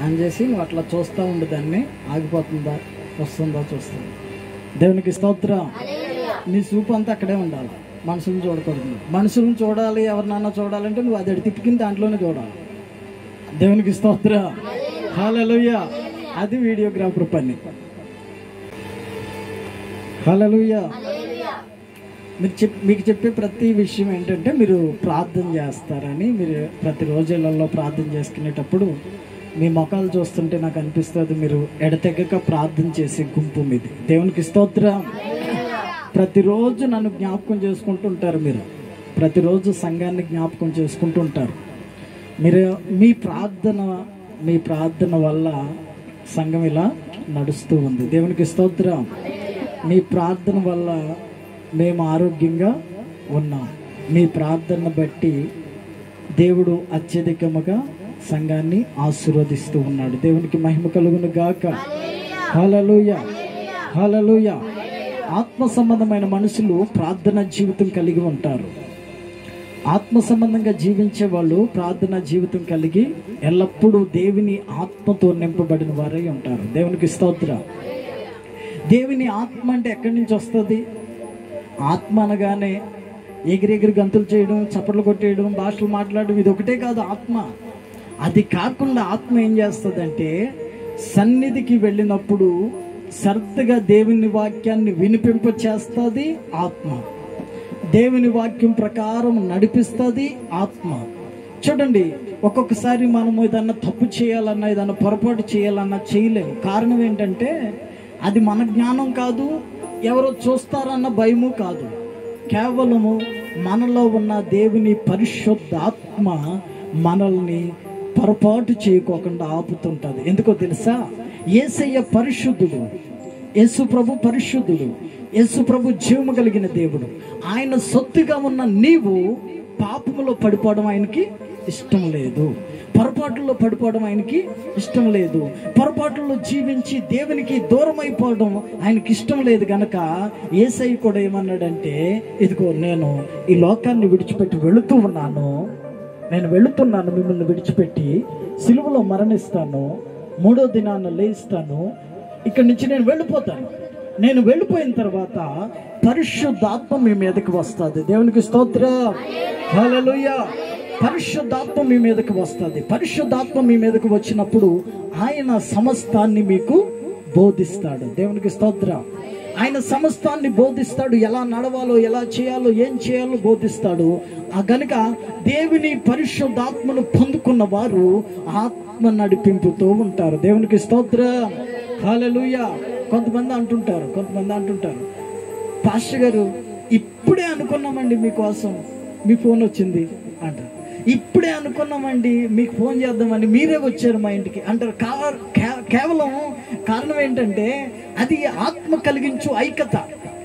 On చేసి నువ్వు అట్లా చూస్తూ ఉండు దాన్ని ఆగిపోతుందా వస్తుందా చూస్తుంది దేవునికి స్తోత్రం నీ చూపు అంతా అక్కడే ఉండాలి మనుషులను చూడకూడదు మనుషులను చూడాలి ఎవరినన్నా చూడాలంటే నువ్వు అది తిప్పికిన దాంట్లోనే చూడాలి దేవునికి స్తోత్ర హల్లెలూయ అది వీడియోగ్రాఫర్ పని హల్లెలూయ మీరు చెప్ మీకు చెప్పే ప్రతి విషయం ఏంటంటే మీరు ప్రార్థన చేస్తారని మీరు ప్రతి రోజులలో ప్రార్థన చేసుకునేటప్పుడు మీ ముఖాలు చూస్తుంటే నాకు అనిపిస్తుంది మీరు ఎడతెగక ప్రార్థన చేసే గుంపు మీది దేవునికి స్తోత్రం ప్రతిరోజు నన్ను జ్ఞాపకం చేసుకుంటూ ఉంటారు మీరు ప్రతిరోజు సంఘాన్ని జ్ఞాపకం చేసుకుంటూ ఉంటారు మీరు మీ ప్రార్థన మీ ప్రార్థన వల్ల సంఘం ఇలా నడుస్తూ ఉంది దేవునికి స్తోత్రం మీ ప్రార్థన వల్ల మేము ఆరోగ్యంగా ఉన్నాం మీ ప్రార్థన బట్టి దేవుడు అత్యధికముగా సంఘాన్ని ఆశీర్వదిస్తూ ఉన్నాడు దేవునికి మహిమ కలుగును గాక హలలుయ హలలుయ ఆత్మ సంబంధమైన మనుషులు ప్రార్థన జీవితం కలిగి ఉంటారు ఆత్మ సంబంధంగా జీవించే వాళ్ళు ప్రార్థన జీవితం కలిగి ఎల్లప్పుడూ దేవుని ఆత్మతో నింపబడిన వారై ఉంటారు దేవునికి స్తోత్ర దేవుని ఆత్మ అంటే ఎక్కడి నుంచి వస్తుంది ఆత్మ అనగానే ఎగిరెగిరి గంతులు చేయడం చప్పట్లు కొట్టేయడం భాషలు మాట్లాడడం ఇది ఒకటే కాదు ఆత్మ అది కాకుండా ఆత్మ ఏం చేస్తుందంటే సన్నిధికి వెళ్ళినప్పుడు శ్రద్ధగా దేవుని వాక్యాన్ని వినిపింప చేస్తుంది ఆత్మ దేవుని వాక్యం ప్రకారం నడిపిస్తుంది ఆత్మ చూడండి ఒక్కొక్కసారి మనం ఏదన్నా తప్పు చేయాలన్నా ఏదన్నా పొరపాటు చేయాలన్నా చేయలేము కారణం ఏంటంటే అది మన జ్ఞానం కాదు ఎవరో చూస్తారన్న భయము కాదు కేవలము మనలో ఉన్న దేవుని పరిశుద్ధాత్మ మనల్ని పొరపాటు చేయకోకుండా ఆపుతుంటుంది ఎందుకో తెలుసా ఏసయ్య పరిశుద్ధుడు యేసు ప్రభు పరిశుద్ధుడు యేసు ప్రభు జీవము కలిగిన దేవుడు ఆయన సొత్తుగా ఉన్న నీవు పాపములో పడిపోవడం ఆయనకి ఇష్టం లేదు పొరపాటులో పడిపోవడం ఆయనకి ఇష్టం లేదు పొరపాటులో జీవించి దేవునికి దూరం అయిపోవడం ఆయనకి ఇష్టం లేదు గనక ఏసై కూడా ఏమన్నాడంటే ఇదిగో నేను ఈ లోకాన్ని విడిచిపెట్టి వెళుతూ ఉన్నాను నేను వెళుతున్నాను మిమ్మల్ని విడిచిపెట్టి సిలువలో మరణిస్తాను మూడో దినాన్ని లేస్తాను ఇక్కడి నుంచి నేను వెళ్ళిపోతాను నేను వెళ్ళిపోయిన తర్వాత పరిశుద్ధాత్మ మీ మీదకి వస్తుంది దేవునికి స్తోత్ర హల్లెలూయా పరిశుద్ధాత్మ మీ మీదకి వస్తుంది పరిశుద్ధాత్మ మీ మీదకి వచ్చినప్పుడు ఆయన సమస్తాన్ని మీకు బోధిస్తాడు దేవునికి స్తోత్ర ఆయన సమస్తాన్ని బోధిస్తాడు ఎలా నడవాలో ఎలా చేయాలో ఏం చేయాలో బోధిస్తాడు ఆ గనుక దేవుని పరిశుద్ధాత్మను పొందుకున్న వారు ఆత్మ నడిపింపుతూ ఉంటారు దేవునికి స్తోత్ర హల్లెలూయా కొంతమంది అంటుంటారు కొంతమంది అంటుంటారు పాస్టర్ గారు ఇప్పుడే అనుకున్నామండి మీకోసం మీ ఫోన్ వచ్చింది అంటారు ఇప్పుడే అనుకున్నామండి మీకు ఫోన్ చేద్దామని మీరే వచ్చారు మా ఇంటికి అంటారు కా- కే- కేవలం కారణం ఏంటంటే అది ఆత్మ కలిగించు ఐక్యత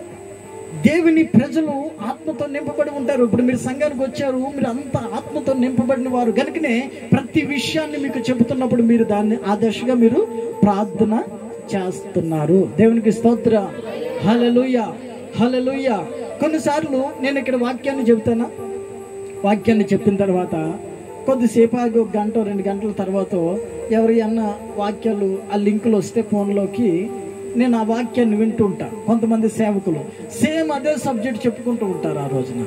దేవుని ప్రజలు ఆత్మతో నింపబడి ఉంటారు ఇప్పుడు మీరు సంఘానికి వచ్చారు మీరు అంతా ఆత్మతో నింపబడిన వారు కనుకనే ప్రతి విషయాన్ని మీకు చెబుతున్నప్పుడు మీరు దాన్ని ఆ దశగా మీరు ప్రార్థన చేస్తున్నారు దేవునికి స్తోత్ర హలలుయ హలలుయ కొన్నిసార్లు నేను ఇక్కడ వాక్యాన్ని చెబుతానా వాక్యాన్ని చెప్పిన తర్వాత కొద్దిసేపు ఆగి ఒక గంట రెండు గంటల తర్వాత ఎవరి అన్న వాక్యాలు ఆ లింకులు వస్తే ఫోన్లోకి నేను ఆ వాక్యాన్ని వింటూ ఉంటా కొంతమంది సేవకులు సేమ్ అదే సబ్జెక్ట్ చెప్పుకుంటూ ఉంటారు ఆ రోజున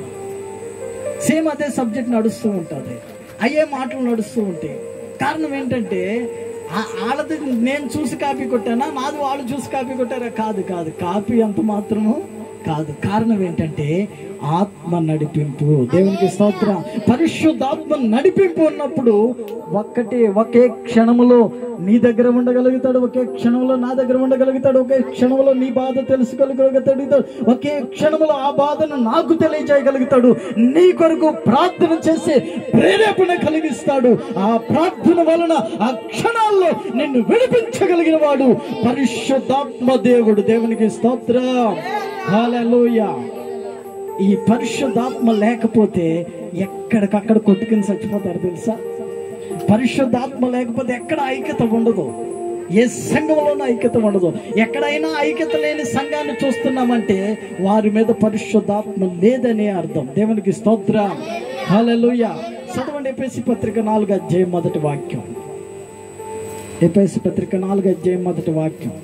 సేమ్ అదే సబ్జెక్ట్ నడుస్తూ ఉంటుంది అయ్యే మాటలు నడుస్తూ ఉంటాయి కారణం ఏంటంటే ఆ- వాళ్ళది నేను చూసి కాపీ కొట్టానా నాది వాళ్ళు చూసి కాపీ కొట్టారా కాదు కాదు కాపీ అంత మాత్రము కాదు కారణం ఏంటంటే ఆత్మ నడిపింపు దేవునికి స్తోత్రం పరిశుద్ధాత్మ నడిపింపు ఉన్నప్పుడు ఒక్కటే ఒకే క్షణములో నీ దగ్గర ఉండగలుగుతాడు ఒకే క్షణంలో నా దగ్గర ఉండగలుగుతాడు ఒకే క్షణంలో నీ బాధ తెలుసుకోగలుగుతాడు ఒకే క్షణంలో ఆ బాధను నాకు తెలియజేయగలుగుతాడు నీ కొరకు ప్రార్థన చేసే ప్రేరేపణ కలిగిస్తాడు ఆ ప్రార్థన వలన ఆ క్షణాల్లో నిన్ను విడిపించగలిగిన వాడు పరిశుద్ధాత్మ దేవుడు దేవునికి స్తోత్రం హల్లెలూయా ఈ పరిశుద్ధాత్మ లేకపోతే ఎక్కడికక్కడ కొట్టుకుని చచ్చిపోతారు తెలుసా పరిశుద్ధాత్మ లేకపోతే ఎక్కడ ఐక్యత ఉండదు ఏ సంఘంలోనూ ఐక్యత ఉండదు ఎక్కడైనా ఐక్యత లేని సంఘాన్ని చూస్తున్నామంటే వారి మీద పరిశుద్ధాత్మ లేదనే అర్థం దేవునికి స్తోత్ర హల్లెలూయా చదవండి ఎపిసి పత్రిక నాలుగు అధ్యాయం మొదటి వాక్యం ఎపేసి పత్రిక నాలుగు అధ్యాయం మొదటి వాక్యం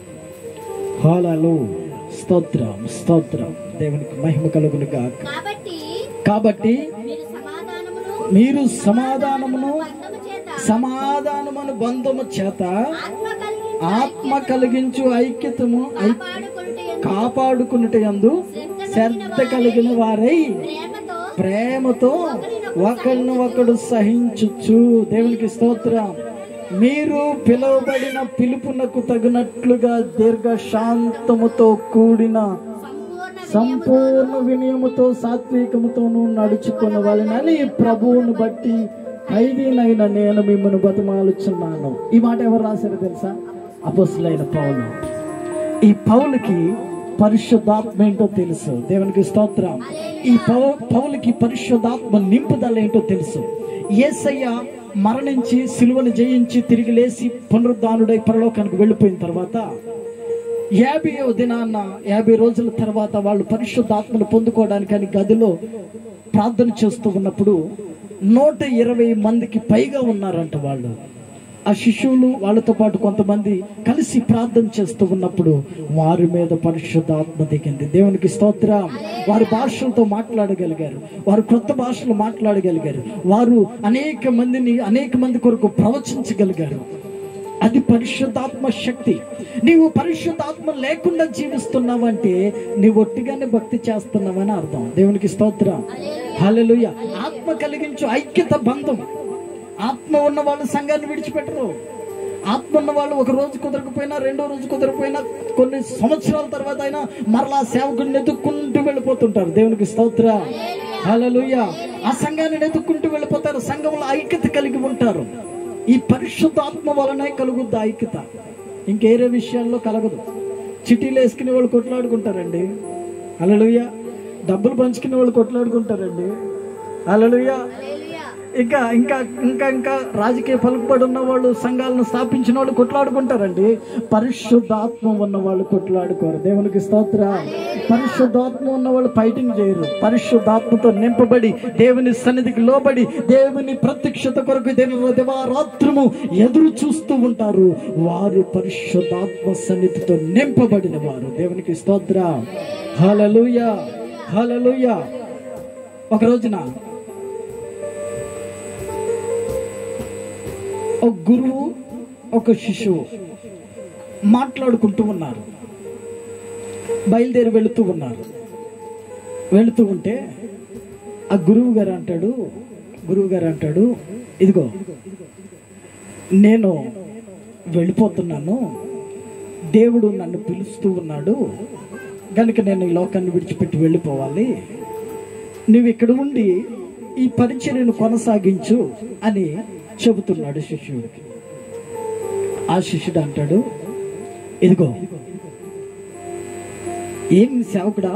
హాలలు స్తోత్రం స్తోత్రం దేవునికి మహిమ కలుగును గాక కాబట్టి కాబట్టి మీరు సమాధానమును మీరు సమాధానమును బంధము చేత సమాధానమును బంధము చేత ఆత్మ కలిగి ఆత్మ కలిగించు ఐక్యతము ఐ- కాపాడుకొనుట కాపాడుకున్నట యందు శ్రద్ధ కలిగిన వారై ప్రేమతో ప్రేమతో ఒకరిని ఒకడు సహించుచు దేవునికి స్తోత్రం మీరు పిలువబడిన పిలుపునకు తగినట్లుగా దీర్ఘ శాంతముతో కూడిన సంపూర్ణ సంపూర్ణ వినయముతో సాత్వికముతోనూ నడుచుకున్న వాళ్ళని ప్రభువును బట్టి ఖైదీనైన నేను మిమ్మల్ని బతిమాలుచున్నాను ఈ మాట ఎవరు రాశారో తెలుసా అపస్సులైన పౌలు ఈ పౌలకి పరిశుద్ధాత్మ ఏంటో తెలుసు దేవునికి స్తోత్రం ఈ పౌ పౌలకి పరిశుద్ధాత్మ నింపుదల ఏంటో తెలుసు ఏసయ్య మరణించి సిలువను జయించి తిరిగి లేచి పునరుద్ధానుడై పరలోకానికి వెళ్ళిపోయిన తర్వాత యాభైవ దినాన్న యాభై రోజుల తర్వాత వాళ్ళు పరిశుద్ధాత్మను పొందుకోవడానికి అని గదిలో ప్రార్థన చేస్తూ ఉన్నప్పుడు నూట ఇరవై మందికి పైగా ఉన్నారంట వాళ్ళు ఆ శిశువులు వాళ్ళతో పాటు కొంతమంది కలిసి ప్రార్థన చేస్తూ ఉన్నప్పుడు వారి మీద పరిశుద్ధాత్మ దిగింది దేవునికి స్తోత్రం వారి భాషలతో మాట్లాడగలిగారు వారు క్రొత్త భాషలు మాట్లాడగలిగారు వారు అనేక మందిని అనేక మంది కొరకు ప్రవచించగలిగారు అది పరిశుద్ధాత్మ శక్తి నీవు పరిశుద్ధాత్మ లేకుండా జీవిస్తున్నావంటే నీవు ఒట్టిగానే భక్తి చేస్తున్నావని అర్థం దేవునికి స్తోత్రం హల్లెలూయ ఆత్మ కలిగించు ఐక్యత బంధం ఆత్మ ఉన్న వాళ్ళు సంఘాన్ని విడిచిపెట్టరు ఆత్మ ఉన్న వాళ్ళు ఒక రోజు కుదరకపోయినా రెండో రోజు కుదరకపోయినా కొన్ని సంవత్సరాల తర్వాత అయినా మరలా సేవకుడిని ఎదుక్కుంటూ వెళ్ళిపోతుంటారు దేవునికి స్తోత్ర హల్లెలూయ ఆ సంఘాన్ని ఎదుక్కుంటూ వెళ్ళిపోతారు సంఘంలో ఐక్యత కలిగి ఉంటారు ఈ పరిశుద్ధాత్మ వలనే కలుగుద్ది ఆ ఐక్యత ఇంకేరే విషయాల్లో కలగదు చిటీలు వేసుకునే వాళ్ళు కొట్లాడుకుంటారండి అలలుయ డబ్బులు పంచుకునే వాళ్ళు కొట్లాడుకుంటారండి అలలుయ హల్లెలూయా ఇంకా ఇంకా ఇంకా ఇంకా రాజకీయ పలుకుబడి ఉన్న వాళ్ళు సంఘాలను స్థాపించిన వాళ్ళు కొట్లాడుకుంటారండి పరిశుద్ధాత్మ ఉన్న వాళ్ళు కొట్లాడుకోరు దేవునికి స్తోత్ర పరిశుద్ధాత్మ ఉన్న వాళ్ళు ఫైటింగ్ చేయరు పరిశుద్ధాత్మతో నింపబడి దేవుని సన్నిధికి లోబడి దేవుని ప్రత్యక్షత కొరకు దేవుని దివారాత్రము ఎదురు చూస్తూ ఉంటారు వారు పరిశుద్ధాత్మ సన్నిధితో నింపబడిన వారు దేవునికి స్తోత్ర హలలుయ హలలుయ ఒక రోజున ఒక గురువు ఒక శిశువు మాట్లాడుకుంటూ ఉన్నారు బయలుదేరి వెళుతూ ఉన్నారు వెళుతూ ఉంటే ఆ గురువు గారు అంటాడు గురువు గారు అంటాడు ఇదిగో నేను వెళ్ళిపోతున్నాను దేవుడు నన్ను పిలుస్తూ ఉన్నాడు కనుక నేను ఈ లోకాన్ని విడిచిపెట్టి వెళ్ళిపోవాలి నువ్వు ఇక్కడ ఉండి ఈ పరిచర్యను కొనసాగించు అని చెబుతున్నాడు శిష్యుడికి ఆ శిష్యుడు అంటాడు ఇదిగో ఏం సేవకుడా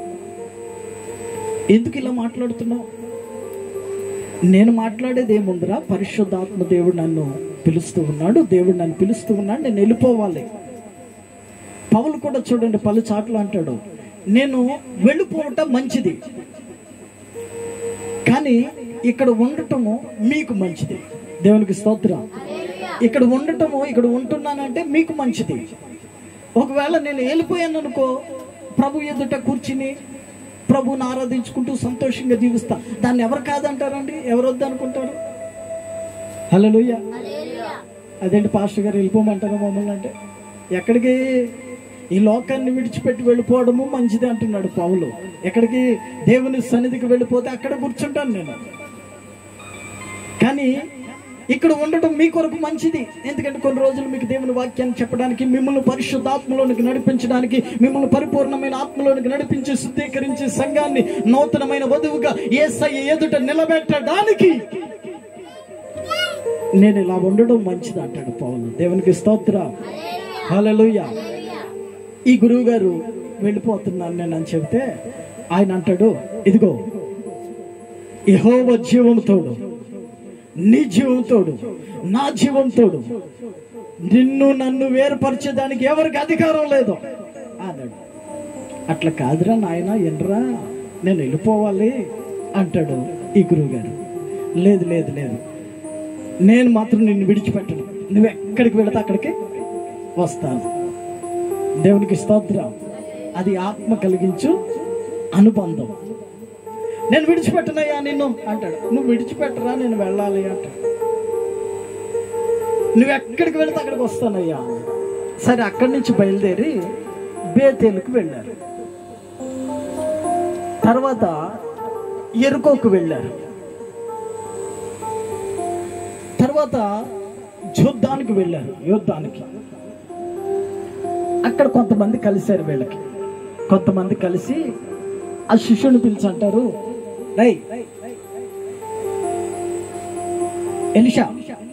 ఎందుకు ఇలా మాట్లాడుతున్నావు నేను మాట్లాడేది ఏముందిరా పరిశుద్ధాత్మ దేవుడు నన్ను పిలుస్తూ ఉన్నాడు దేవుడు నన్ను పిలుస్తూ ఉన్నాడు నేను వెళ్ళిపోవాలి పౌలు కూడా చూడండి పలు చాట్లు అంటాడు నేను వెళ్ళిపోవటం మంచిది కానీ ఇక్కడ ఉండటము మీకు మంచిది దేవునికి స్తోత్రం ఇక్కడ ఉండటము ఇక్కడ ఉంటున్నానంటే మీకు మంచిది ఒకవేళ నేను వెళ్ళిపోయాను అనుకో ప్రభు ఎదుట కూర్చుని ప్రభుని ఆరాధించుకుంటూ సంతోషంగా జీవిస్తా దాన్ని ఎవరు కాదంటారండి ఎవరు వద్దు అనుకుంటారు హలో అదేంటి పాస్టర్ గారు వెళ్ళిపోమంటారు మమ్మల్ని అంటే ఎక్కడికి ఈ లోకాన్ని విడిచిపెట్టి వెళ్ళిపోవడము మంచిది అంటున్నాడు పౌలు ఎక్కడికి దేవుని సన్నిధికి వెళ్ళిపోతే అక్కడ కూర్చుంటాను నేను కానీ ఇక్కడ ఉండటం మీ కొరకు మంచిది ఎందుకంటే కొన్ని రోజులు మీకు దేవుని వాక్యాన్ని చెప్పడానికి మిమ్మల్ని పరిశుద్ధాత్మలోనికి నడిపించడానికి మిమ్మల్ని పరిపూర్ణమైన ఆత్మలోనికి నడిపించి శుద్ధీకరించి సంఘాన్ని నూతనమైన వధువుగా ఏసై ఎదుట నిలబెట్టడానికి నేను ఇలా ఉండడం మంచిది అంటాడు పౌలు దేవునికి స్తోత్ర హల్లెలూయ ఈ గురువు గారు వెళ్ళిపోతున్నాను నేను అని చెబితే ఆయన అంటాడు ఇదిగో యెహోవా జీవం తోడు నీ జీవం తోడు నా జీవం తోడు నిన్ను నన్ను వేరుపరిచేదానికి ఎవరికి అధికారం లేదు అన్నాడు అట్లా కాదురా నాయన ఎనరా నేను వెళ్ళిపోవాలి అంటాడు ఈ గురువు గారు లేదు లేదు లేదు నేను మాత్రం నిన్ను విడిచిపెట్టను నువ్వు ఎక్కడికి వెళితే అక్కడికి వస్తాను దేవునికి స్తోత్రం అది ఆత్మ కలిగించు అనుబంధం నేను విడిచిపెట్టనయ్యా నిన్ను అంటాడు నువ్వు విడిచిపెట్టరా నేను వెళ్ళాలి అంటాడు నువ్వు ఎక్కడికి వెళితే అక్కడికి వస్తానయ్యా సరే అక్కడి నుంచి బయలుదేరి బేతేలుకు వెళ్ళారు తర్వాత ఎరుకోకు వెళ్ళారు తర్వాత యుద్ధానికి వెళ్ళారు యుద్ధానికి అక్కడ కొంతమంది కలిశారు వీళ్ళకి కొంతమంది కలిసి ఆ శిష్యుని పిలిచి అంటారు రై ఎలిషా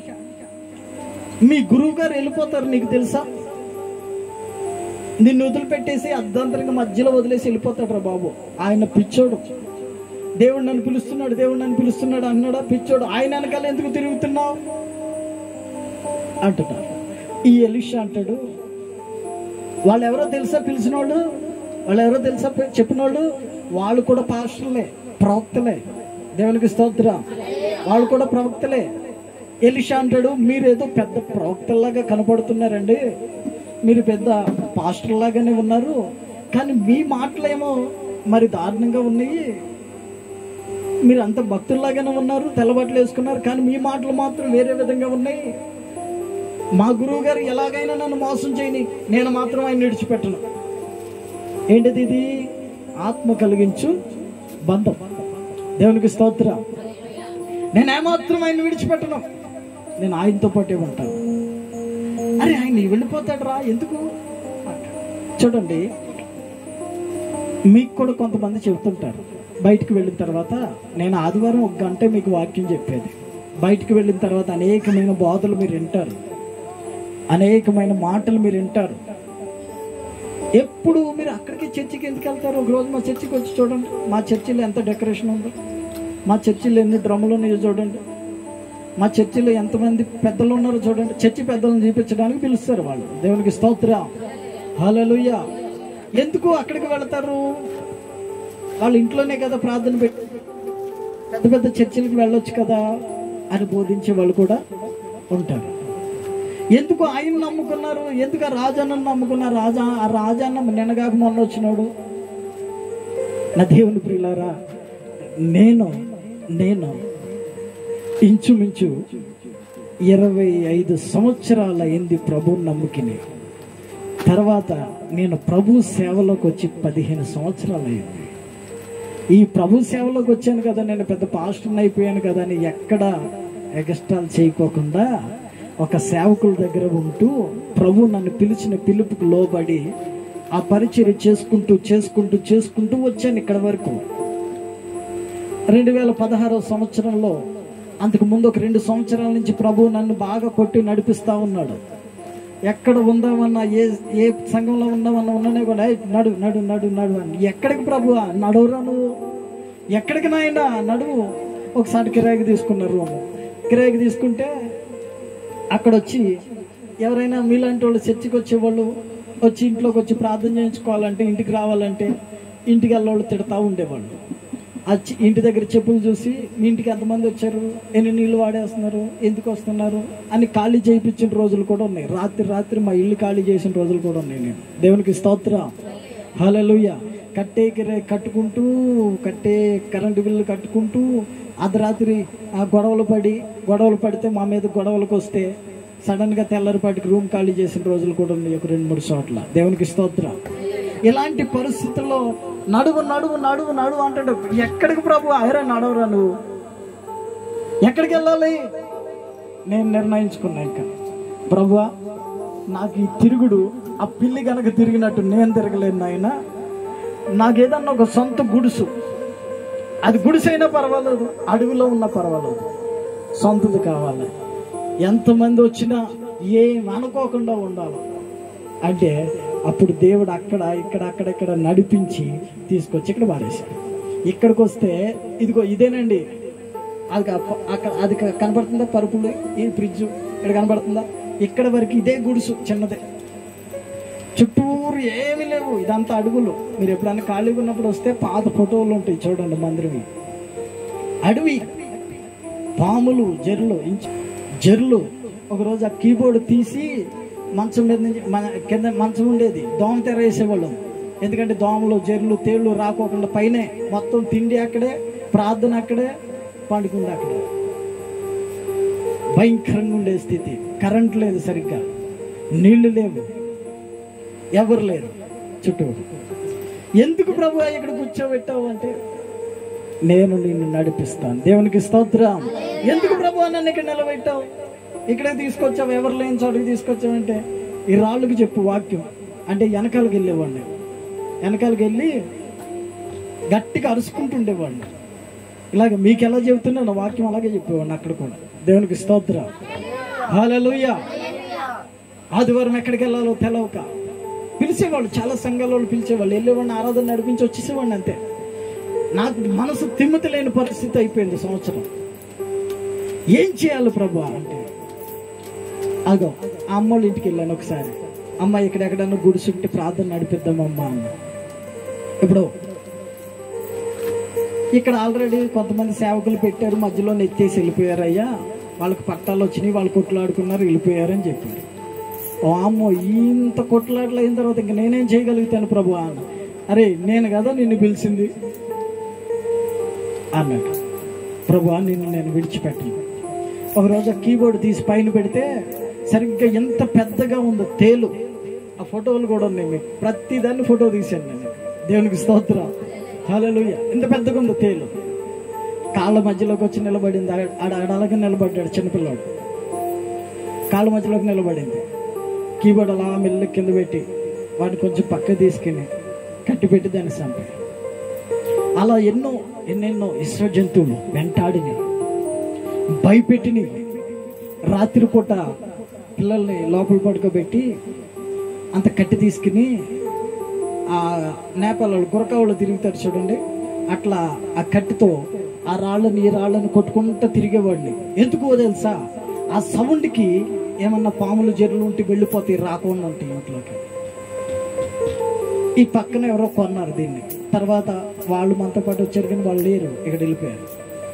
మీ గురువు గారు వెళ్ళిపోతారు నీకు తెలుసా నిన్ను వదిలిపెట్టేసి అర్ధంతరంగా మధ్యలో వదిలేసి వెళ్ళిపోతాడు రా బాబు ఆయన పిచ్చోడు దేవుడు నన్ను పిలుస్తున్నాడు దేవుడు నన్ను పిలుస్తున్నాడు అన్నాడా పిచ్చోడు ఆయన వెనకాల ఎందుకు తిరుగుతున్నావు అంటున్నారు ఈ ఎలిషా అంటాడు వాళ్ళు ఎవరో తెలుసా పిలిచిన వాళ్ళు వాళ్ళు ఎవరో తెలుసా పి- చెప్పిన వాళ్ళు వాళ్ళు కూడా పాస్టర్లే ప్రవక్తలే దేవునికి స్తోత్రం వాళ్ళు కూడా ప్రవక్తలే ఎలిషా అంటాడు మీరేదో పెద్ద ప్రవక్తల్లాగా కనపడుతున్నారండి మీరు పెద్ద పాస్టర్ లాగానే ఉన్నారు కానీ మీ మాటలేమో మరి దారుణంగా ఉన్నాయి మీరు అంత భక్తుల్లాగానే ఉన్నారు తెల్లబట్టలు వేసుకున్నారు కానీ మీ మాటలు మాత్రం వేరే విధంగా ఉన్నాయి మా గురువు గారు ఎలాగైనా నన్ను మోసం చేయని నేను మాత్రం ఆయన విడిచిపెట్టను ఏంటిది ఇది ఆత్మ కలిగించు బంధం దేవునికి స్తోత్రం నేను ఏమాత్రం ఆయన విడిచిపెట్టను నేను ఆయనతో పాటే ఉంటాను అరే ఆయన వెళ్ళిపోతాడు రా ఎందుకు అంటాడు. చూడండి మీకు కూడా కొంతమంది చెబుతుంటారు బయటికి వెళ్ళిన తర్వాత నేను ఆదివారం ఒక గంట మీకు వాక్యం చెప్పేది బయటికి వెళ్ళిన తర్వాత అనేకమైన బోధలు మీరు వింటారు అనేకమైన మాటలు మీరు వింటారు ఎప్పుడు మీరు అక్కడికి చర్చికి ఎందుకు వెళ్తారు ఒక రోజు మా చర్చికి వచ్చి చూడండి మా చర్చిలో ఎంత డెకరేషన్ ఉందో మా చర్చిలో ఎన్ని డ్రమ్ములు ఉన్నాయో చూడండి మా చర్చిలో ఎంతమంది పెద్దలు ఉన్నారో చూడండి చర్చి పెద్దలను చూపించడానికి పిలుస్తారు వాళ్ళు దేవునికి స్తోత్ర హల్లెలూయా ఎందుకు అక్కడికి వెళతారు వాళ్ళ ఇంట్లోనే కదా ప్రార్థన పెట్టి పెద్ద పెద్ద చర్చిలకు వెళ్ళొచ్చు కదా అని బోధించే వాళ్ళు కూడా ఉంటారు ఎందుకు ఆయన నమ్ముకున్నారు ఎందుకు ఆ రాజాన్న నమ్ముకున్నారు రాజా ఆ రాజాన్న నిన్నగాక మొన్న వచ్చినాడు నా దేవుని ప్రియులారా నేను నేను ఇంచుమించు ఇరవై ఐదు సంవత్సరాల అయింది ప్రభు నమ్ముకిని తర్వాత నేను ప్రభు సేవలోకి వచ్చి పదిహేను సంవత్సరాలు అయింది ఈ ప్రభు సేవలోకి వచ్చాను కదా నేను పెద్ద పాస్టర్ని అయిపోయాను కదా అని ఎక్కడ ఎగస్టాల్ చేయకోకుండా ఒక సేవకుల దగ్గర ఉంటూ ప్రభు నన్ను పిలిచిన పిలుపుకు లోబడి ఆ పరిచర్య చేసుకుంటూ చేసుకుంటూ చేసుకుంటూ వచ్చాను ఇక్కడ వరకు రెండు వేల పదహారో సంవత్సరంలో అంతకు ముందు ఒక రెండు సంవత్సరాల నుంచి ప్రభు నన్ను బాగా కొట్టి నడిపిస్తా ఉన్నాడు ఎక్కడ ఉందామన్నా ఏ ఏ సంఘంలో ఉందామన్నా ఉన్నానే కూడా "ఏయ్, నడు నడు నడు నడు అని ఎక్కడికి ప్రభు నడువురా నువ్వు ఎక్కడికి నాయనా నడువు ఒకసారి కిరాయికి తీసుకున్నారు రూము కిరాయికి తీసుకుంటే అక్కడ వచ్చి ఎవరైనా మీలాంటి వాళ్ళు చర్చికి వచ్చేవాళ్ళు వచ్చి ఇంట్లోకి వచ్చి ప్రార్థన చేయించుకోవాలంటే ఇంటికి రావాలంటే ఇంటికి వెళ్ళేవాళ్ళు తిడతా ఉండేవాళ్ళు ఆ చి- ఇంటి దగ్గర చెప్పులు చూసి మీ ఇంటికి ఎంతమంది వచ్చారు ఎన్ని నీళ్ళు వాడేస్తున్నారు ఎందుకు వస్తున్నారు అని ఖాళీ చేయించిన రోజులు కూడా ఉన్నాయి రాత్రి రాత్రి మా ఇల్లు ఖాళీ చేసిన రోజులు కూడా ఉన్నాయి నేను దేవునికి స్తోత్ర హల్లెలూయా కట్టే కిరే కట్టుకుంటూ కట్టే కరెంటు బిల్లు కట్టుకుంటూ అర్ధరాత్రి ఆ గొడవలు పడి గొడవలు పడితే మా మీద గొడవలకు వస్తే సడన్ గా తెల్లరిపాటికి రూమ్ ఖాళీ చేసిన రోజులు కూడా ఉన్నాయి ఒక రెండు మూడు చోట్ల దేవునికి స్తోత్రం ఇలాంటి పరిస్థితుల్లో నడువు నడువు నడువు నడువు అంటాడు ఎక్కడికి ప్రభు అహరా నడవరా నువ్వు ఎక్కడికి వెళ్ళాలి నేను నిర్ణయించుకున్నా ఇంకా ప్రభువా నాకు ఈ తిరుగుడు ఆ పిల్లి గనక తిరిగినట్టు నేను తిరగలేను నాయన నాకేదన్నా ఒక సొంత గుడుసు అది గుడిసైనా పర్వాలేదు అడవిలో ఉన్నా పర్వాలేదు సొంతది కావాలి ఎంతమంది వచ్చినా ఏం అనుకోకుండా ఉండాలి అంటే అప్పుడు దేవుడు అక్కడ ఇక్కడ అక్కడ ఇక్కడ నడిపించి తీసుకొచ్చి ఇక్కడ పారేశాడు ఇక్కడికి వస్తే ఇదిగో ఇదేనండి అది కా- అక్కడ అది క- కనబడుతుందా పరుపులు ఈ ఫ్రిడ్జ్ ఇక్కడ కనబడుతుందా ఇక్కడ వరకు ఇదే గుడుసు చిన్నదే చుట్టూరు ఏమీ లేవు ఇదంతా అడుగులు మీరు ఎప్పుడైనా ఖాళీగా ఉన్నప్పుడు వస్తే పాత ఫోటోలు ఉంటాయి చూడండి మందిరవి అడవి పాములు జర్లు ఇంచు జర్లు ఒకరోజు ఆ కీబోర్డ్ తీసి మంచం మీద నుంచి మన కింద మంచం ఉండేది దోమ తెర వేసేవాళ్ళం ఎందుకంటే దోమలు జర్లు తేళ్ళు రాకోకుండా పైనే మొత్తం తిండి అక్కడే ప్రార్థన అక్కడే పండుకుంది అక్కడే భయంకరంగా ఉండే స్థితి కరెంట్ లేదు సరిగ్గా నీళ్లు లేవు ఎవరు లేరు చుట్టూ ఎందుకు ప్రభు ఇక్కడ కూర్చోబెట్టావు అంటే నేను నిన్ను నడిపిస్తాను దేవునికి స్తోత్రం ఎందుకు ప్రభు నన్ను ఇక్కడ నిలబెట్టావు ఇక్కడే తీసుకొచ్చావు ఎవరు లేని చోటుకి తీసుకొచ్చావంటే ఈ రాళ్ళకి చెప్పు వాక్యం అంటే వెనకాలకి వెళ్ళేవాడిని వెనకాలకి వెళ్ళి గట్టిగా అరుచుకుంటుండేవాడిని ఇలాగ మీకు ఎలా చెబుతున్నా నా వాక్యం అలాగే చెప్పేవాడిని అక్కడ కూడా దేవునికి స్తోత్రం హల్లెలూయా ఆదివారం ఎక్కడికి వెళ్ళాలో తెలవక పిలిచేవాళ్ళు చాలా సంఘాల వాళ్ళు పిలిచేవాళ్ళు వెళ్ళేవాడిని ఆరాధన నడిపించి వచ్చేసేవాడిని అంతే నాకు మనసు తిమ్మతి లేని పరిస్థితి అయిపోయింది సంవత్సరం ఏం చేయాలి ప్రభు అంటే అగో ఆ అమ్మోళ్ళ ఇంటికి వెళ్ళాను ఒకసారి అమ్మ ఇక్కడ ఎక్కడన్నా గుడిసుంటే ప్రార్థన నడిపిద్దామమ్మా అన్న ఇప్పుడు ఇక్కడ ఆల్రెడీ కొంతమంది సేవకులు పెట్టారు మధ్యలో నెత్తేసి వెళ్ళిపోయారు అయ్యా వాళ్ళకి పట్టాలు వచ్చినాయి వాళ్ళు కొట్లాడుకున్నారు వెళ్ళిపోయారు అని చెప్పారు ఓ అమ్మో ఇంత కొట్లాటలు అయిన తర్వాత ఇంక నేనేం చేయగలుగుతాను ప్రభు అన్న అరే నేను కదా నిన్ను పిలిచింది అన్నాడు ప్రభు నిన్ను నేను విడిచిపెట్టను ఒకరోజు ఆ కీబోర్డ్ తీసి పైన పెడితే సరిగ్గా ఎంత పెద్దగా ఉందో తేలు ఆ ఫోటోలు కూడా ఉన్నాయి మీకు ప్రతి దాన్ని ఫోటో తీశాను నేను దేవునికి స్తోత్రం హల్లెలూయా ఎంత పెద్దగా ఉందో తేలు కాళ్ళ మధ్యలోకి వచ్చి నిలబడింది ఆడ ఆడ ఆడ అలాగే నిలబడ్డాడు చిన్నపిల్లాడు కాళ్ళ మధ్యలోకి నిలబడింది కీబోర్డ్ అలా మెల్ల కింద పెట్టి వాటిని కొంచెం పక్క తీసుకుని కట్టి పెట్టి దాన్ని చంపాడు అలా ఎన్నో ఎన్నెన్నో ఇస్ర జంతువులు వెంటాడిని భయపెట్టిని రాత్రిపూట పిల్లల్ని లోపల పడుకోబెట్టి అంత కట్టి తీసుకుని ఆ నేపాల్ వాళ్ళు గురకావులు తిరుగుతారు చూడండి అట్లా ఆ కట్టితో ఆ రాళ్ళని ఈ రాళ్ళని కొట్టుకుంటూ తిరిగేవాడిని ఎందుకో తెలుసా ఆ సౌండ్కి ఏమన్నా పాములు జర్రులు ఉంటే వెళ్ళిపోతాయి రాకుండా ఉంటాయి ఇంట్లోకి ఈ పక్కన ఎవరో కొన్నారు దీన్ని తర్వాత వాళ్ళు మనతో పాటు వచ్చారు కానీ వాళ్ళు లేరు ఇక్కడ వెళ్ళిపోయారు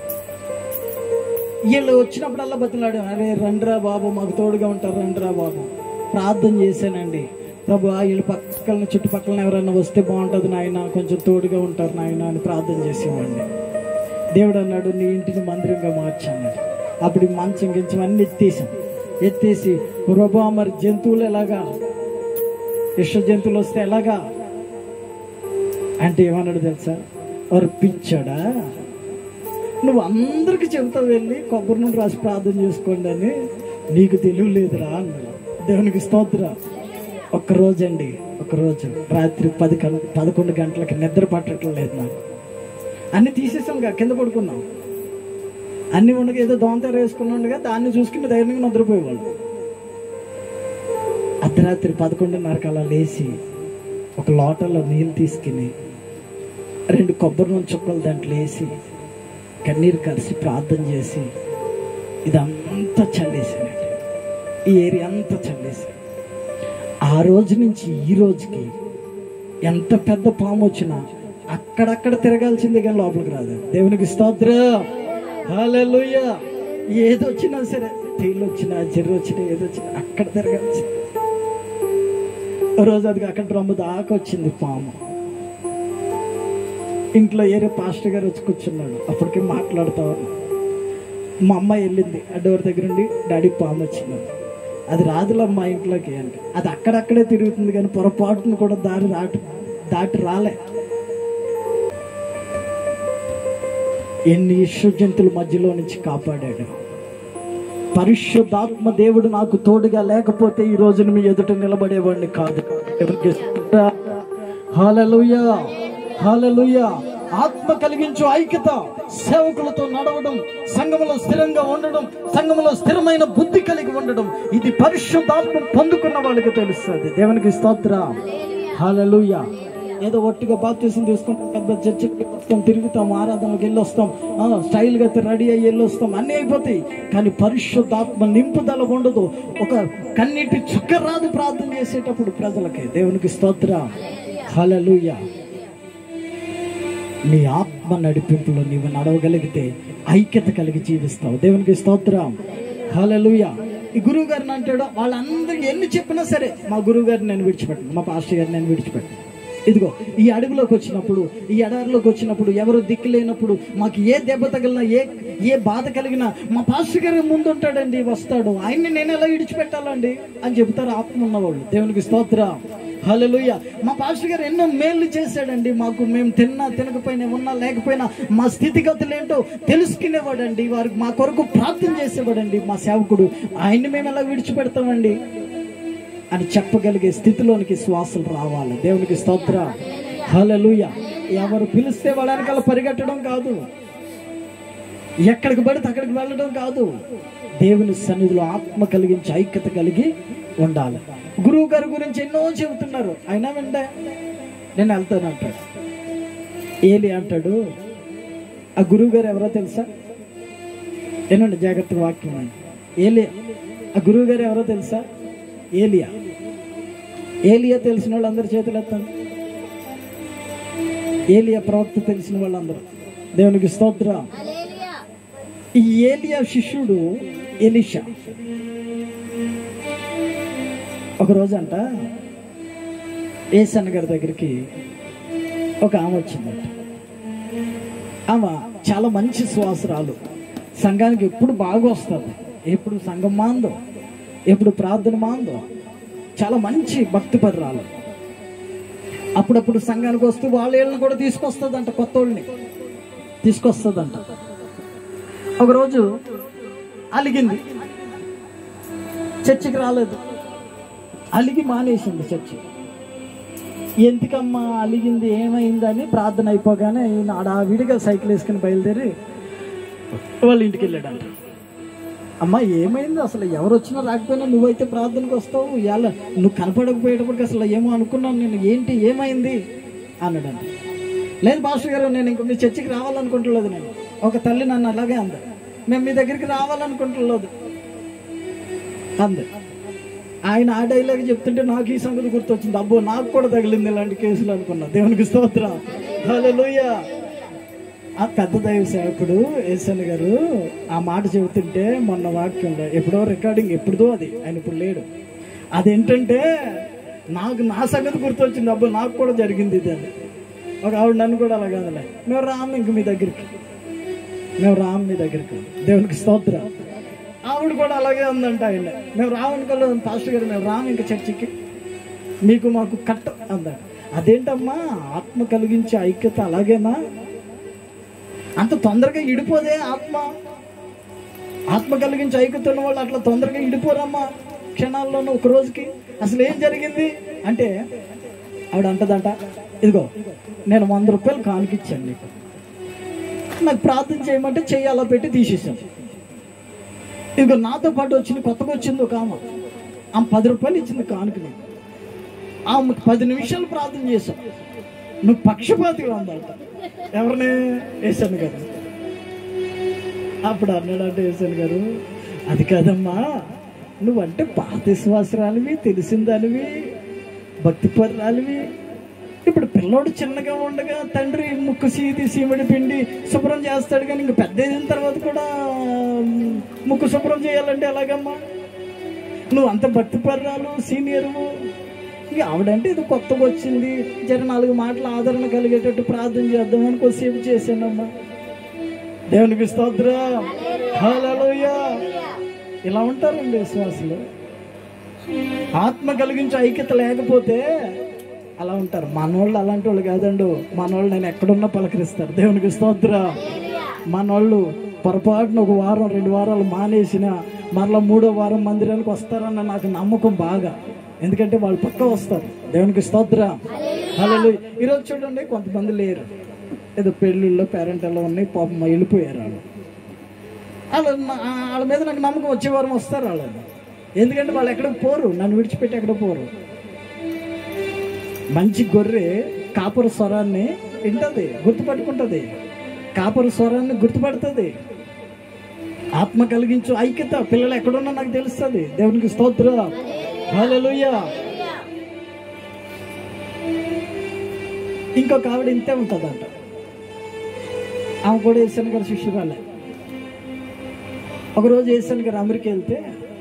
వీళ్ళు వచ్చినప్పుడల్లా బతిలాడు అరే రండ్రా బాబు మాకు తోడుగా ఉంటారు రండ్రా బాబు ప్రార్థన చేశానండి ప్రభు వీళ్ళు పక్కన చుట్టుపక్కల ఎవరైనా వస్తే బాగుంటుంది నాయన కొంచెం తోడుగా ఉంటారు నాయన అని ప్రార్థన చేసేవాడిని దేవుడు అన్నాడు నీ ఇంటిని మందిరంగా మార్చాడు అప్పుడు ఈ మంచం గించం అన్ని ఎత్తేసాం ఎత్తేసి ప్రభా మరి జంతువులు ఎలాగా విష జంతువులు వస్తే ఎలాగా అంటే ఏమన్నాడు తెలుసా వారు పిచ్చాడా నువ్వు అందరికి చెబుతావు వెళ్ళి కొబ్బరి నుండి రాసి ప్రార్థన చేసుకోండి అని నీకు తెలివి లేదురా అన్నాడు దేవునికి స్తోత్ర ఒక్కరోజు అండి ఒకరోజు రాత్రి పది గం- పదకొండు గంటలకి నిద్ర పట్టడం లేదు నాకు అన్ని తీసేసాం కా కింద పడుకున్నాం అన్ని ఉండగా ఏదో దోమతెర వేసుకున్నాడుగా దాన్ని చూసుకుని ధైర్యంగా నిద్రపోయేవాళ్ళు అర్ధరాత్రి పదకొండున్నరకు అలా లేచి ఒక లోటలో నీళ్ళు తీసుకుని రెండు కొబ్బరి నూనె చుక్కలు దాంట్లో వేసి కన్నీరు కలిసి ప్రార్థన చేసి ఇదంతా చల్లేసానండి ఈ ఏరియా అంతా చల్లేసాను ఆ రోజు నుంచి ఈ రోజుకి ఎంత పెద్ద పాము వచ్చినా అక్కడక్కడ తిరగాల్సిందే కానీ లోపలికి రాదు దేవునికి స్తోత్ర హల్లెలూయా ఏది వచ్చినా సరే తేలు వచ్చినా జర్రు వచ్చినా ఏది వచ్చినా అక్కడ తిరగాల్సింది ఓ రోజు అది అక్కడ రొమ్మ దాకా వచ్చింది పాము ఇంట్లో ఏరే పాస్టర్ గారు వచ్చి కూర్చున్నాడు అప్పటికి మాట్లాడుతా ఉన్నా. మా అమ్మ వెళ్ళింది ఆ డోర్ దగ్గర నుండి డాడీ పాము వచ్చింది అది రాదులే మా ఇంట్లోకి అంటే అది అక్కడక్కడే తిరుగుతుంది కానీ పొరపాటును కూడా దారి దాటి దాటి రాలే ఎన్ని ఇష్యజంతుల మధ్యలో నుంచి కాపాడాడు పరిశుద్ధాత్మ దేవుడు నాకు తోడుగా లేకపోతే ఈ రోజున మీ ఎదుట నిలబడేవాడిని కాదు ఎవరికి హాలలుయా హాలలుయా ఆత్మ కలిగించు ఐక్యత సేవకులతో నడవడం సంఘములో స్థిరంగా ఉండడం సంఘములో స్థిరమైన బుద్ధి కలిగి ఉండడం ఇది పరిశుద్ధాత్మ పొందుకున్న వాళ్ళకి తెలుస్తుంది దేవునికి స్తోత్ర హాలలుయా ఏదో ఒట్టిగా బాప్తీసం తీసుకుంటాం పెద్ద చర్చికి వస్తాం తిరుగుతాం ఆరాధనకి వెళ్ళొస్తాం ఆ, స్టైల్గా రెడీ అయ్యి వెళ్ళొస్తాం అన్నీ అయిపోతాయి కానీ పరిశుద్ధాత్మ నింపుదల ఉండదు ఒక కన్నీటి చుక్క రాదు ప్రార్థన చేసేటప్పుడు ప్రజలకి దేవునికి స్తోత్ర హలలుయ నీ ఆత్మ నడిపింపులో నీవు నడవగలిగితే ఐక్యత కలిగి జీవిస్తావు దేవునికి స్తోత్రం హలలుయ ఈ గురువు గారిని అంటాడు వాళ్ళందరికీ ఎన్ని చెప్పినా సరే మా గురువు గారిని నేను విడిచిపెట్టను మా పాస్టర్ గారిని నేను విడిచిపెట్టను ఇదిగో ఈ అడవిలోకి వచ్చినప్పుడు ఈ ఎడారిలోకి వచ్చినప్పుడు ఎవరు దిక్కు లేనప్పుడు మాకు ఏ దెబ్బ తగిలినా ఏ ఏ బాధ కలిగినా మా పాస్టర్ గారి ముందు ఉంటాడండి వస్తాడు ఆయన్ని నేను ఎలా విడిచిపెట్టాలండి అని చెబుతారు ఆత్మ ఉన్నవాళ్ళు దేవునికి స్తోత్ర హల్లెలూయా మా పాస్టర్ గారు ఎన్నో మేలు చేశాడండి మాకు మేము తిన్నా తినకపోయినా ఉన్నా లేకపోయినా మా స్థితిగతులు ఏంటో తెలుసుకునేవాడండి వారికి మా కొరకు ప్రార్థన చేసేవాడండి మా సేవకుడు ఆయన్ని మేము ఎలా విడిచిపెడతామండి అని చెప్పగలిగే స్థితిలోనికి శ్వాసలు రావాలి దేవునికి స్తోత్ర హలలుయ ఎవరు పిలిస్తే వాళ్ళ వెనకాల పరిగెట్టడం కాదు ఎక్కడికి పడితే అక్కడికి వెళ్ళడం కాదు దేవుని సన్నిధిలో ఆత్మ కలిగించి ఐక్యత కలిగి ఉండాలి గురువు గారి గురించి ఎన్నో చెబుతున్నారు అయినా వెంటే నేను వెళ్తాను అంటాడు ఏలి అంటాడు ఆ గురువు గారు ఎవరో తెలుసా ఏనండి జాగ్రత్తగా వాక్యం వినండి. ఏలి ఆ గురువు గారు ఎవరో తెలుసా ఏలియా ఏలియా తెలిసిన వాళ్ళందరూ చేతులు ఎత్తండి ఏలియా ప్రవక్త తెలిసిన వాళ్ళందరూ దేవునికి స్తోత్ర హల్లెలూయా ఈ ఏలియా శిష్యుడు ఎలిషా ఒక రోజంట ఏసన్న గారి దగ్గరికి ఒక ఆమె వచ్చిందంట ఆమె చాలా మంచి సువాసరాలు సంఘానికి ఎప్పుడు బాగా వస్తుంది ఎప్పుడు సంఘం మాందో ఎప్పుడు ప్రార్థన మాందో చాలా మంచి భక్తి పర్రాలు అప్పుడప్పుడు సంఘానికి వస్తూ వాళ్ళ ఏళ్ళని కూడా తీసుకొస్తుందంట కొత్త వాళ్ళని తీసుకొస్తుందంట ఒకరోజు అలిగింది చర్చికి రాలేదు అలిగి మానేసింది చర్చి ఎందుకమ్మా అలిగింది ఏమైందని ప్రార్థన అయిపోగానే ఈయన ఆడావిడిగా సైకిల్ వేసుకుని బయలుదేరి వాళ్ళ ఇంటికి వెళ్ళాడంట అమ్మా ఏమైంది అసలు ఎవరు వచ్చినా రాకపోయినా నువ్వైతే ప్రార్థనకు వస్తావు ఇవాళ నువ్వు కనపడకపోయేటప్పటికి అసలు ఏమో అనుకున్నాను నేను ఏంటి ఏమైంది అన్నాడంట లేదు మాస్టర్ గారు నేను ఇంక మీ చర్చికి రావాలనుకుంటులేదు నేను ఒక తల్లి నన్ను అలాగే అంది మేము మీ దగ్గరికి రావాలనుకుంటులేదు అంది ఆయన ఆ డైలాగ్ చెప్తుంటే నాకు ఈ సంగతి గుర్తొచ్చింది అబ్బో నాకు కూడా తగిలింది ఇలాంటి కేసులు అనుకున్నా దేవునికి స్తోత్రం హల్లెలూయా ఆ పెద్ద దైవ సేవకుడు ఏసన్ గారు ఆ మాట చెబుతుంటే మొన్న వాక్యంలో ఎప్పుడో రికార్డింగ్ ఎప్పుడుదో అది ఆయన ఇప్పుడు లేడు అదేంటంటే నాకు నా సంగతి గుర్తొచ్చింది అబ్బో నాకు కూడా జరిగింది ఇది అని ఒక ఆవిడ నన్ను కూడా అలా కాదులే మేము రాము ఇంక మీ దగ్గరికి మేము రాము మీ దగ్గరికి దేవునికి స్తోత్రం ఆవిడ కూడా అలాగే ఉందంట ఆయన మేము రావనుకోలేదు పాస్టర్ గారు మేము రాము ఇంకా చర్చికి మీకు మాకు కట్ట అందాడు అదేంటమ్మా ఆత్మ కలిగించే ఐక్యత అలాగేనా అంత తొందరగా ఇడిపోదే ఆత్మ ఆత్మ కలిగించి ఐక్యత ఉన్న వాళ్ళు అట్లా తొందరగా ఇడిపోరమ్మా క్షణాల్లోనూ ఒక రోజుకి అసలు ఏం జరిగింది అంటే ఆవిడ అంటదంట ఇదిగో నేను వంద రూపాయలు కానుకిచ్చాను నీకు నాకు ప్రార్థన చేయమంటే చెయ్యి అలా పెట్టి తీసేసాను ఇదిగో నాతో పాటు వచ్చింది కొత్తగా వచ్చింది ఒక ఆమె ఆమె పది రూపాయలు ఇచ్చింది కానుక నీకు ఆమె పది నిమిషాలు ప్రార్థన చేశాం నువ్వు పక్షపాతిగా ఉందంట ఎవరిని వేసాను గారు అప్పుడు అన్నాడంటే వేసాను గారు అది కాదమ్మా నువ్వంటే పాత విశ్వాసరాలివి తెలిసిందానివి భక్తి పర్రాలివి ఇప్పుడు పిల్లోడు చిన్నగా ఉండగా తండ్రి ముక్కు సీది సీమడి పిండి శుభ్రం చేస్తాడు కానీ ఇంక పెద్ద అయిన తర్వాత కూడా మ్, ముక్కు శుభ్రం చేయాలంటే ఎలాగమ్మా నువ్వు అంత భక్తి పర్రాలు సీనియరు ఇక ఆవిడంటే ఇది కొత్తగా వచ్చింది జర నాలుగు మాటలు ఆదరణ కలిగేటట్టు ప్రార్థన చేద్దామని కొద్దిసేపు చేశానమ్మా దేవునికి స్తోత్ర హల్లెలూయా ఇలా ఉంటారండి విశ్వాసులు ఆత్మ కలిగించే ఐక్యత లేకపోతే అలా ఉంటారు మనోళ్ళు అలాంటి వాళ్ళు కాదండు మనోళ్ళు నేను ఎక్కడున్నా పలకరిస్తారు దేవునికి స్తోత్ర మనోళ్ళు పొరపాటున ఒక వారం రెండు వారాలు మానేసిన మరలా మూడో వారం మందిరానికి వస్తారన్న నాకు నమ్మకం బాగా ఎందుకంటే వాళ్ళు పక్క వస్తారు దేవునికి స్తోత్ర హలో ఈరోజు చూడండి కొంతమంది లేరు ఏదో పెళ్ళిళ్ళు పేరెంటల్లో ఉన్నాయి పాపం వెళ్ళిపోయారు వాళ్ళు వాళ్ళు నా- వాళ్ళ మీద నాకు నమ్మకం వచ్చే వారం వస్తారు వాళ్ళు ఎందుకంటే వాళ్ళు ఎక్కడికి పోరు నన్ను విడిచిపెట్టి ఎక్కడ పోరు మంచి గొర్రె కాపుర స్వరాన్ని వింటది గుర్తుపట్టుకుంటది కాపుర స్వరాన్ని గుర్తుపడుతుంది ఆత్మ కలిగించు ఐక్యత పిల్లలు ఎక్కడున్నా నాకు తెలుస్తుంది దేవునికి స్తోత్ర హల్లెలూయా ఇంకొక ఆవిడ ఇంతే ఉంటుందంట ఆమె కూడా ఏసన్ గారి శిష్యురాలే ఒకరోజు ఏసన్ గారు అమెరికా వెళ్తే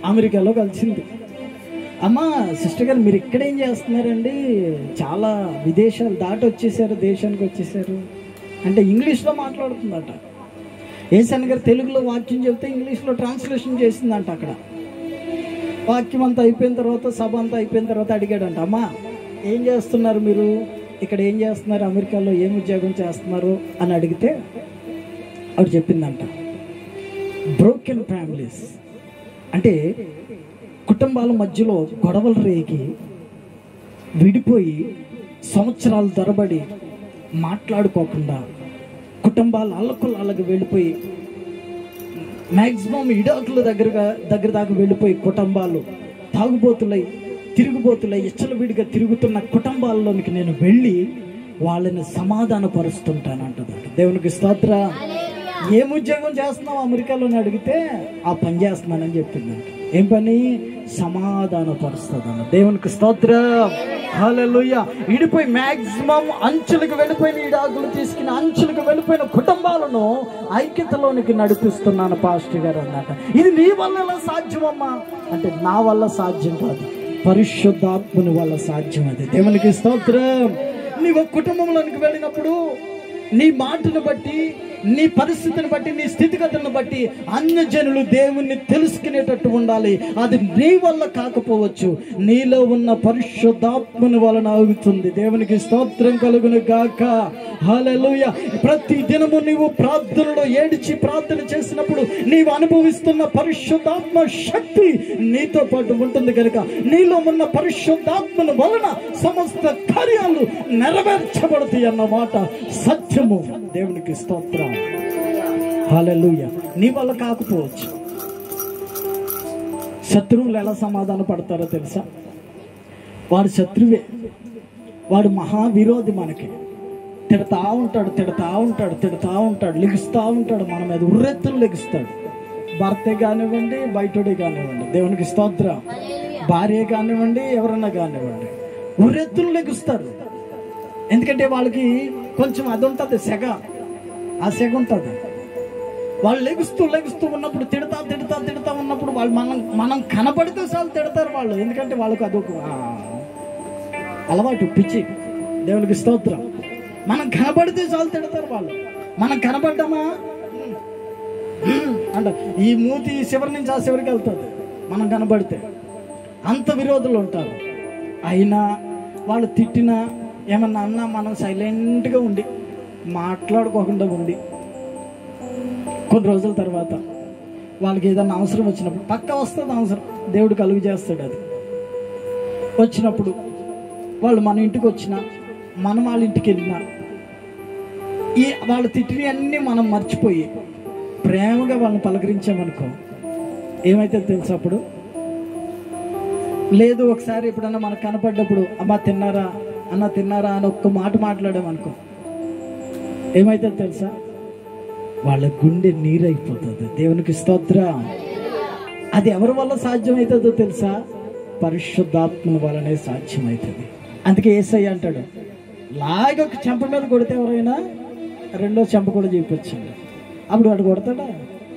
అమెరికాలో కలిసింది అమ్మా సిస్టర్ గారు మీరు ఇక్కడ ఏం చేస్తున్నారండి చాలా విదేశాలు దాటి వచ్చేసారు దేశానికి వచ్చేసారు అంటే ఇంగ్లీష్లో మాట్లాడుతుందట ఏసన్ గారు తెలుగులో వాక్యం చెప్తే ఇంగ్లీష్లో ట్రాన్స్లేషన్ చేసిందంట అక్కడ వాక్యం అంతా అయిపోయిన తర్వాత సభ అంతా అయిపోయిన తర్వాత అడిగాడంట అమ్మా ఏం చేస్తున్నారు మీరు ఇక్కడ ఏం చేస్తున్నారు అమెరికాలో ఏం ఉద్యోగం చేస్తున్నారు అని అడిగితే ఆవిడ చెప్పిందంట బ్రోకెన్ ఫ్యామిలీస్ అంటే కుటుంబాల మధ్యలో గొడవలు రేగి విడిపోయి సంవత్సరాలు తరబడి మాట్లాడుకోకుండా కుటుంబాలు అల్లకుల్లాలకు వెళ్ళిపోయి మ్యాక్సిమం ఇడాకుల దగ్గరగా దగ్గర దాకా వెళ్ళిపోయి కుటుంబాలు తాగుబోతులై తిరుగుబోతులై విడిగా తిరుగుతున్న కుటుంబాల్లోనికి నేను వెళ్ళి వాళ్ళని సమాధానపరుస్తుంటానంటుంది దేవునికి స్తోత్ర ఏం ఉద్యోగం చేస్తున్నావు అమెరికాలో అని అడిగితే ఆ పని చేస్తున్నానని చెప్పిందంట ఏం పని సమాధాన పరుస్తుందన్న దేవునికి స్తోత్రం హల్లెలూయ ఇడిపోయి మాక్సిమం అంచులకు వెళ్ళిపోయిన ఈడాకులు తీసుకుని అంచులకు వెళ్ళిపోయిన కుటుంబాలను ఐక్యతలోనికి నడిపిస్తున్నాను పాస్టర్ గారు అన్నట ఇది నీ వల్ల ఎలా సాధ్యమమ్మా అంటే నా వల్ల సాధ్యం కాదు పరిశుద్ధాత్ముని వల్ల సాధ్యం అది దేవునికి స్తోత్రం నీవు కుటుంబంలోనికి వెళ్ళినప్పుడు నీ మాటను బట్టి నీ పరిస్థితిని బట్టి నీ స్థితిగతులను బట్టి అన్యజనులు దేవుణ్ణి తెలుసుకునేటట్టు ఉండాలి అది నీ వల్ల కాకపోవచ్చు నీలో ఉన్న పరిశుద్ధాత్మని వలన అవుతుంది దేవునికి స్తోత్రం కలుగును గాక హల్లెలూయ ప్రతి దినము నీవు ప్రార్థనలో ఏడిచి ప్రార్థన చేసినప్పుడు నీవు అనుభవిస్తున్న పరిశుద్ధాత్మ శక్తి నీతో పాటు ఉంటుంది కనుక నీలో ఉన్న పరిశుద్ధాత్మను వలన సమస్త కార్యాలు నెరవేర్చబడతాయి అన్నమాట సత్యము దేవునికి స్తోత్రం హల్లెలూయ నీ వల్ల కాకపోవచ్చు శత్రువులు ఎలా సమాధాన పడతారో తెలుసా వాడు శత్రువే వాడు మహా విరోధి మనకి తిడతా ఉంటాడు తిడతా ఉంటాడు తిడతా ఉంటాడు లెగుస్తూ ఉంటాడు మన మీద ఉర్రెత్తులు లెగుస్తాడు భర్తే కానివ్వండి బయటోడే కానివ్వండి దేవునికి స్తోత్రం భార్య కానివ్వండి ఎవరన్నా కానివ్వండి ఉర్రెత్తులు లెగుస్తారు ఎందుకంటే వాళ్ళకి కొంచెం అది ఉంటుంది సెగ ఆ సెగ ఉంటుంది వాళ్ళు లెగుస్తూ లెగుస్తూ ఉన్నప్పుడు తిడతా తిడతా తిడతా ఉన్నప్పుడు వాళ్ళు మనం మనం కనపడితే చాలు తిడతారు వాళ్ళు ఎందుకంటే వాళ్ళకు అదొక ఆ, అలవాటు పిచ్చి దేవునికి స్తోత్రం మనం కనపడితే చాలు తిడతారు వాళ్ళు మనం కనపడ్డామా అంట ఈ మూతి ఈ చివరి నుంచి ఆ చివరికి వెళ్తుంది మనం కనబడితే అంత విరోధులు ఉంటారు అయినా వాళ్ళు తిట్టినా ఏమన్నా అన్నా మనం సైలెంట్గా ఉండి మాట్లాడుకోకుండా ఉండి కొన్ని రోజుల తర్వాత వాళ్ళకి ఏదైనా అవసరం వచ్చినప్పుడు పక్క వస్తుంది అవసరం దేవుడు కలుగు చేస్తాడు అది వచ్చినప్పుడు వాళ్ళు మన ఇంటికి వచ్చినా మనం వాళ్ళ ఇంటికి వెళ్ళినా ఈ వాళ్ళు తిట్టిన అన్నీ మనం మర్చిపోయి ప్రేమగా వాళ్ళని పలకరించామనుకో ఏమైతే తెలుసు అప్పుడు లేదు ఒకసారి ఎప్పుడన్నా మనకు కనపడ్డప్పుడు అమ్మ తిన్నారా అన్న తిన్నారా అని ఒక్క మాట మాట్లాడామనుకో ఏమైతే తెలుసా వాళ్ళ గుండె నీరైపోతుంది దేవునికి స్తోత్రం అది ఎవరి వల్ల సాధ్యమవుతుందో తెలుసా పరిశుద్ధాత్మ వలనే సాధ్యమవుతుంది అందుకే ఏసయ్య అంటాడు లాగి ఒక చెంప మీద కొడితే ఎవరైనా రెండో చెంప కూడా చూపించండి అప్పుడు వాడు కొడతాడా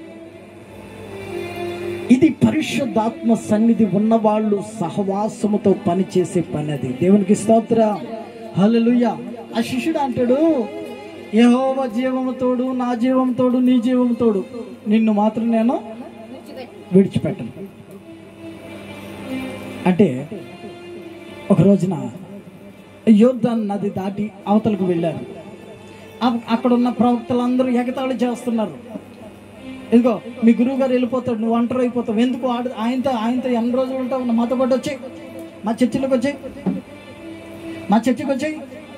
ఇది పరిశుద్ధాత్మ సన్నిధి ఉన్నవాళ్ళు సహవాసముతో పనిచేసే పని అది దేవునికి స్తోత్ర హల్లెలూయ ఆ శిష్యుడు అంటాడు యెహోవా జీవము తోడు నా జీవం తోడు నీ జీవం తోడు నిన్ను మాత్రం నేను విడిచిపెట్టను అంటే ఒక రోజున యోర్దాన్ నది దాటి అవతలకు వెళ్ళారు అ- అక్కడ ఉన్న ప్రవక్తలందరూ ఎగతాళి చేస్తున్నారు ఇదిగో మీ గురువు గారు వెళ్ళిపోతాడు నువ్వు ఒంటరి అయిపోతావు ఎందుకు ఆడు ఆయనతో ఆయనతో ఎన్ని రోజులు ఉంటావు మాతో పాటు వచ్చాయి మా చర్చిలోకి వచ్చాయి మా చర్చికి వచ్చాయి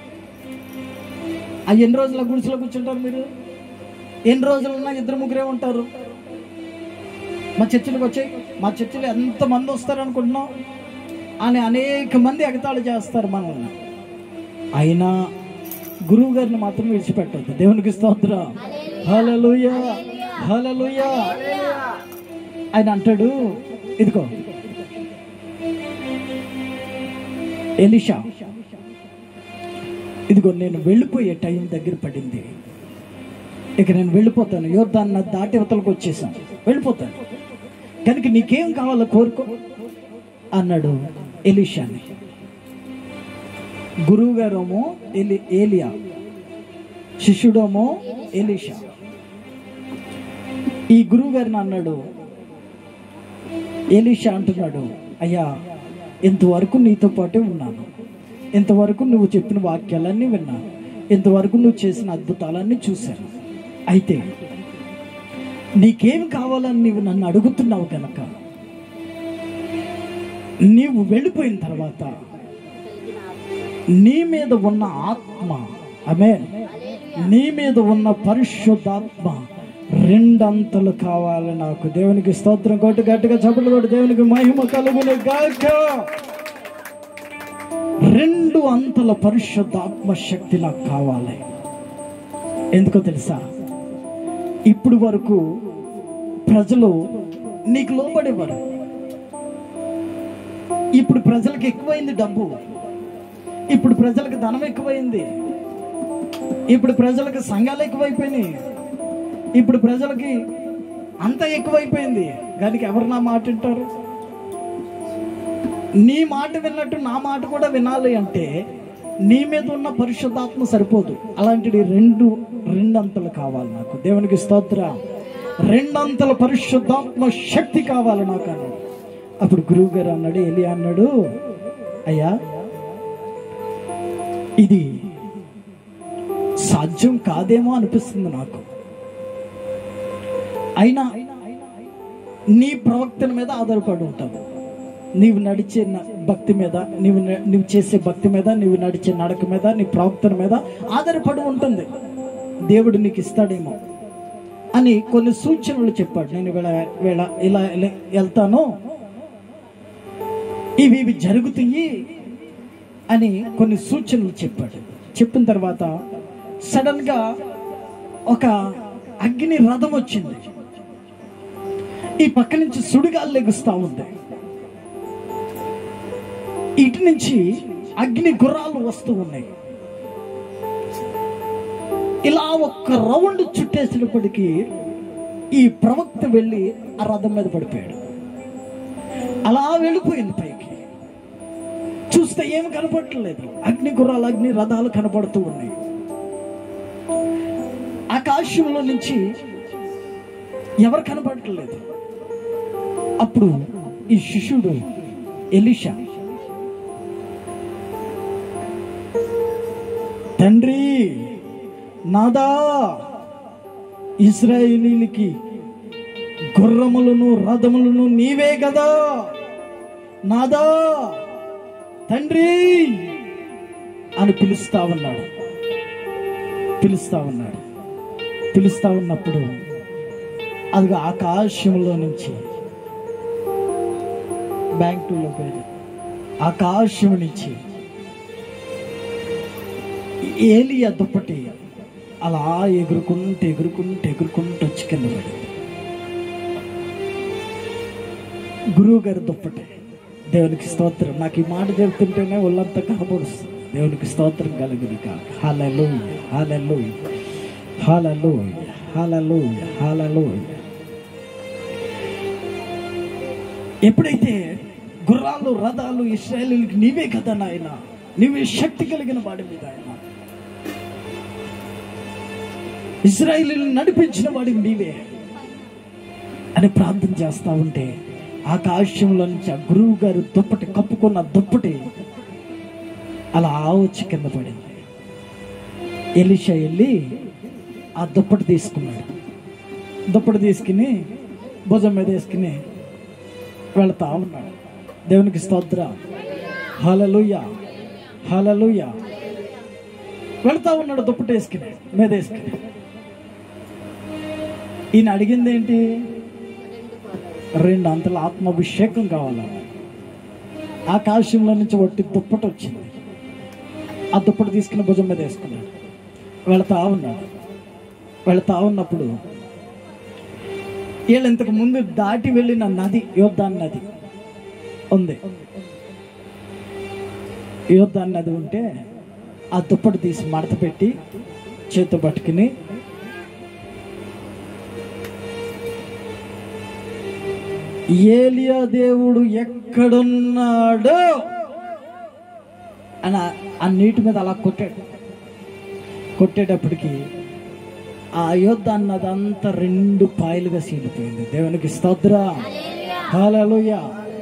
ఆ ఎన్ని రోజుల గుడిసెలో కూర్చుంటారు మీరు ఎన్ని రోజులున్నా ఇద్దరు ముగ్గురే ఉంటారు మా చర్చిలకు వచ్చాయి మా చర్చిలో ఎంతమంది వస్తారు అనుకుంటున్నాం అని అనేక మంది ఎగతాళి చేస్తారు మనల్ని అయినా గురువు గారిని మాత్రం విడిచిపెట్టద్దు దేవునికి స్తోత్రం హల్లెలూయ హల్లెలూయ ఆయన అంటాడు ఇదిగో ఎలిషా ఇదిగో నేను వెళ్ళిపోయే టైం దగ్గర పడింది ఇక నేను వెళ్ళిపోతాను యోర్దాన్ని దాటి అవతలకు వచ్చేసాను వెళ్ళిపోతాను కనుక నీకేం కావాలో కోరుకో అన్నాడు ఎలీషాని గురువు గారేమో ఎలి ఏలియా శిష్యుడేమో ఎలీషా ఈ గురువు గారిని అన్నాడు ఎలీషా అంటున్నాడు అయ్యా ఇంతవరకు నీతో పాటే ఉన్నాను ఇంతవరకు నువ్వు చెప్పిన వాక్యాలన్నీ విన్నాను ఇంతవరకు నువ్వు చేసిన అద్భుతాలన్నీ చూశాను అయితే నీకేం కావాలని నీవు నన్ను అడుగుతున్నావు కనుక నీవు వెళ్ళిపోయిన తర్వాత నీ మీద ఉన్న ఆత్మ ఆమె నీ మీద ఉన్న పరిశుద్ధాత్మ రెండంతలు కావాలి నాకు దేవునికి స్తోత్రం కొట్టి గట్టిగా చప్పట్లు కొట్టి దేవునికి మహిమ కలుగును గాక రెండు అంతల పరిశుద్ధాత్మ శక్తి నాకు కావాలి ఎందుకో తెలుసా ఇప్పుడు వరకు ప్రజలు నీకు లోబడేవారు ఇప్పుడు ప్రజలకు ఎక్కువైంది డబ్బు ఇప్పుడు ప్రజలకు ధనం ఎక్కువైంది ఇప్పుడు ప్రజలకు సంఘాలు ఎక్కువైపోయినాయి ఇప్పుడు ప్రజలకి అంత ఎక్కువైపోయింది దానికి ఎవరు నా మాట వింటారు నీ మాట విన్నట్టు నా మాట కూడా వినాలి అంటే నీ మీద ఉన్న పరిశుద్ధాత్మ సరిపోదు అలాంటిది రెండు రెండంతలు కావాలి నాకు దేవునికి స్తోత్ర రెండంతల పరిశుద్ధాత్మ శక్తి కావాలి నాకు అన్నాడు అప్పుడు గురువు గారు అన్నాడు ఎలి అన్నాడు అయ్యా ఇది సాధ్యం కాదేమో అనిపిస్తుంది నాకు అయినా నీ ప్రవక్తల మీద ఆధారపడి ఉంటావు నీవు నడిచే న- భక్తి మీద నీవు న- నీవు చేసే భక్తి మీద నీవు నడిచే నడక మీద నీ ప్రవక్తల మీద ఆధారపడి ఉంటుంది దేవుడు నీకు ఇస్తాడేమో అని కొన్ని సూచనలు చెప్పాడు నేను వీళ్ళ వీళ్ళ ఇలా ఇలా వెళ్తాను ఇవి ఇవి జరుగుతాయి అని కొన్ని సూచనలు చెప్పాడు చెప్పిన తర్వాత సడన్ గా ఒక అగ్ని రథం వచ్చింది ఈ పక్క నుంచి సుడిగాలు లెగుస్తా ఉంది ఇటు నుంచి అగ్ని గుర్రాలు వస్తూ ఉన్నాయి ఇలా ఒక్క రౌండ్ చుట్టేసినప్పటికీ ఈ ప్రవక్త వెళ్ళి ఆ రథం మీద పడిపోయాడు అలా వెళ్ళిపోయింది పైకి చూస్తే ఏమి కనపడట్లేదు అగ్ని గుర్రాలు అగ్ని రథాలు కనపడుతూ ఉన్నాయి ఆకాశంలో నుంచి ఎవరు కనపడట్లేదు అప్పుడు ఈ శిష్యుడు ఎలిషా తండ్రి నాదా ఇస్రాయేలీలకి గుర్రములను రథములను నీవే కదా నాదా తండ్రి అని పిలుస్తా ఉన్నాడు పిలుస్తా ఉన్నాడు పిలుస్తా ఉన్నప్పుడు అది ఆకాశంలో నుంచి బ్యాంక్ టూలో పోయింది ఆకాశం నుంచి ఏలియా దుప్పటి అలా ఎగురుకుంటూ ఎగురుకుంటూ ఎగురుకుంటూ వచ్చి కింద పడింది గురువు గారి దుప్పటి దేవునికి స్తోత్రం నాకు ఈ మాట చెప్తుంటేనే ఒళ్ళంతా కనబడుస్తుంది దేవునికి స్తోత్రం కలుగుని కాక హాలలు హాలలు హాలలు హాలలు హాలలు ఎప్పుడైతే గుర్రాలు రథాలు ఇస్రాయలీలకి నీవే కదా నాయన నీవే శక్తి కలిగిన వాడి మీద ఆయన ఇజ్రాయిలీని నడిపించిన వాడివి నీవే అని ప్రార్థన చేస్తా ఉంటే ఆకాశంలో నుంచి ఆ గురువు గారు దుప్పటి కప్పుకున్న దుప్పటి అలా వచ్చి కింద పడింది ఎలిషా వెళ్ళి ఆ దుప్పటి తీసుకున్నాడు దుప్పటి తీసుకుని భుజం మీద వేసుకుని వెళతా ఉన్నాడు దేవునికి స్తోత్ర హలలుయ హలలుయ వెళ్తా ఉన్నాడు దుప్పటి వేసుకుని మీద వేసుకుని ఈయన అడిగింది ఏంటి రెండు అంతల ఆత్మాభిషేకం కావాలి ఆకాశంలో నుంచి వట్టి దుప్పటి వచ్చింది ఆ దుప్పటి తీసుకుని భుజం మీద వేసుకున్నాడు వెళతా ఉన్నాడు వెళతా ఉన్నప్పుడు వీళ్ళు ఇంతకు ముందు దాటి వెళ్ళిన నది యోద్ధాన్ నది ఉంది యోద్ధాన్ నది ఉంటే ఆ దుప్పటి తీసి మడత పెట్టి చేతి పట్టుకుని ఏలియా దేవుడు ఎక్కడున్నాడో అని ఆ- ఆ నీటి మీద అలా కొట్టాడు కొట్టేటప్పటికి ఆ అయోధ్య అన్నదంతా రెండు పాయలుగా సీలిపోయింది దేవునికి స్తోత్ర హల్లెలూయా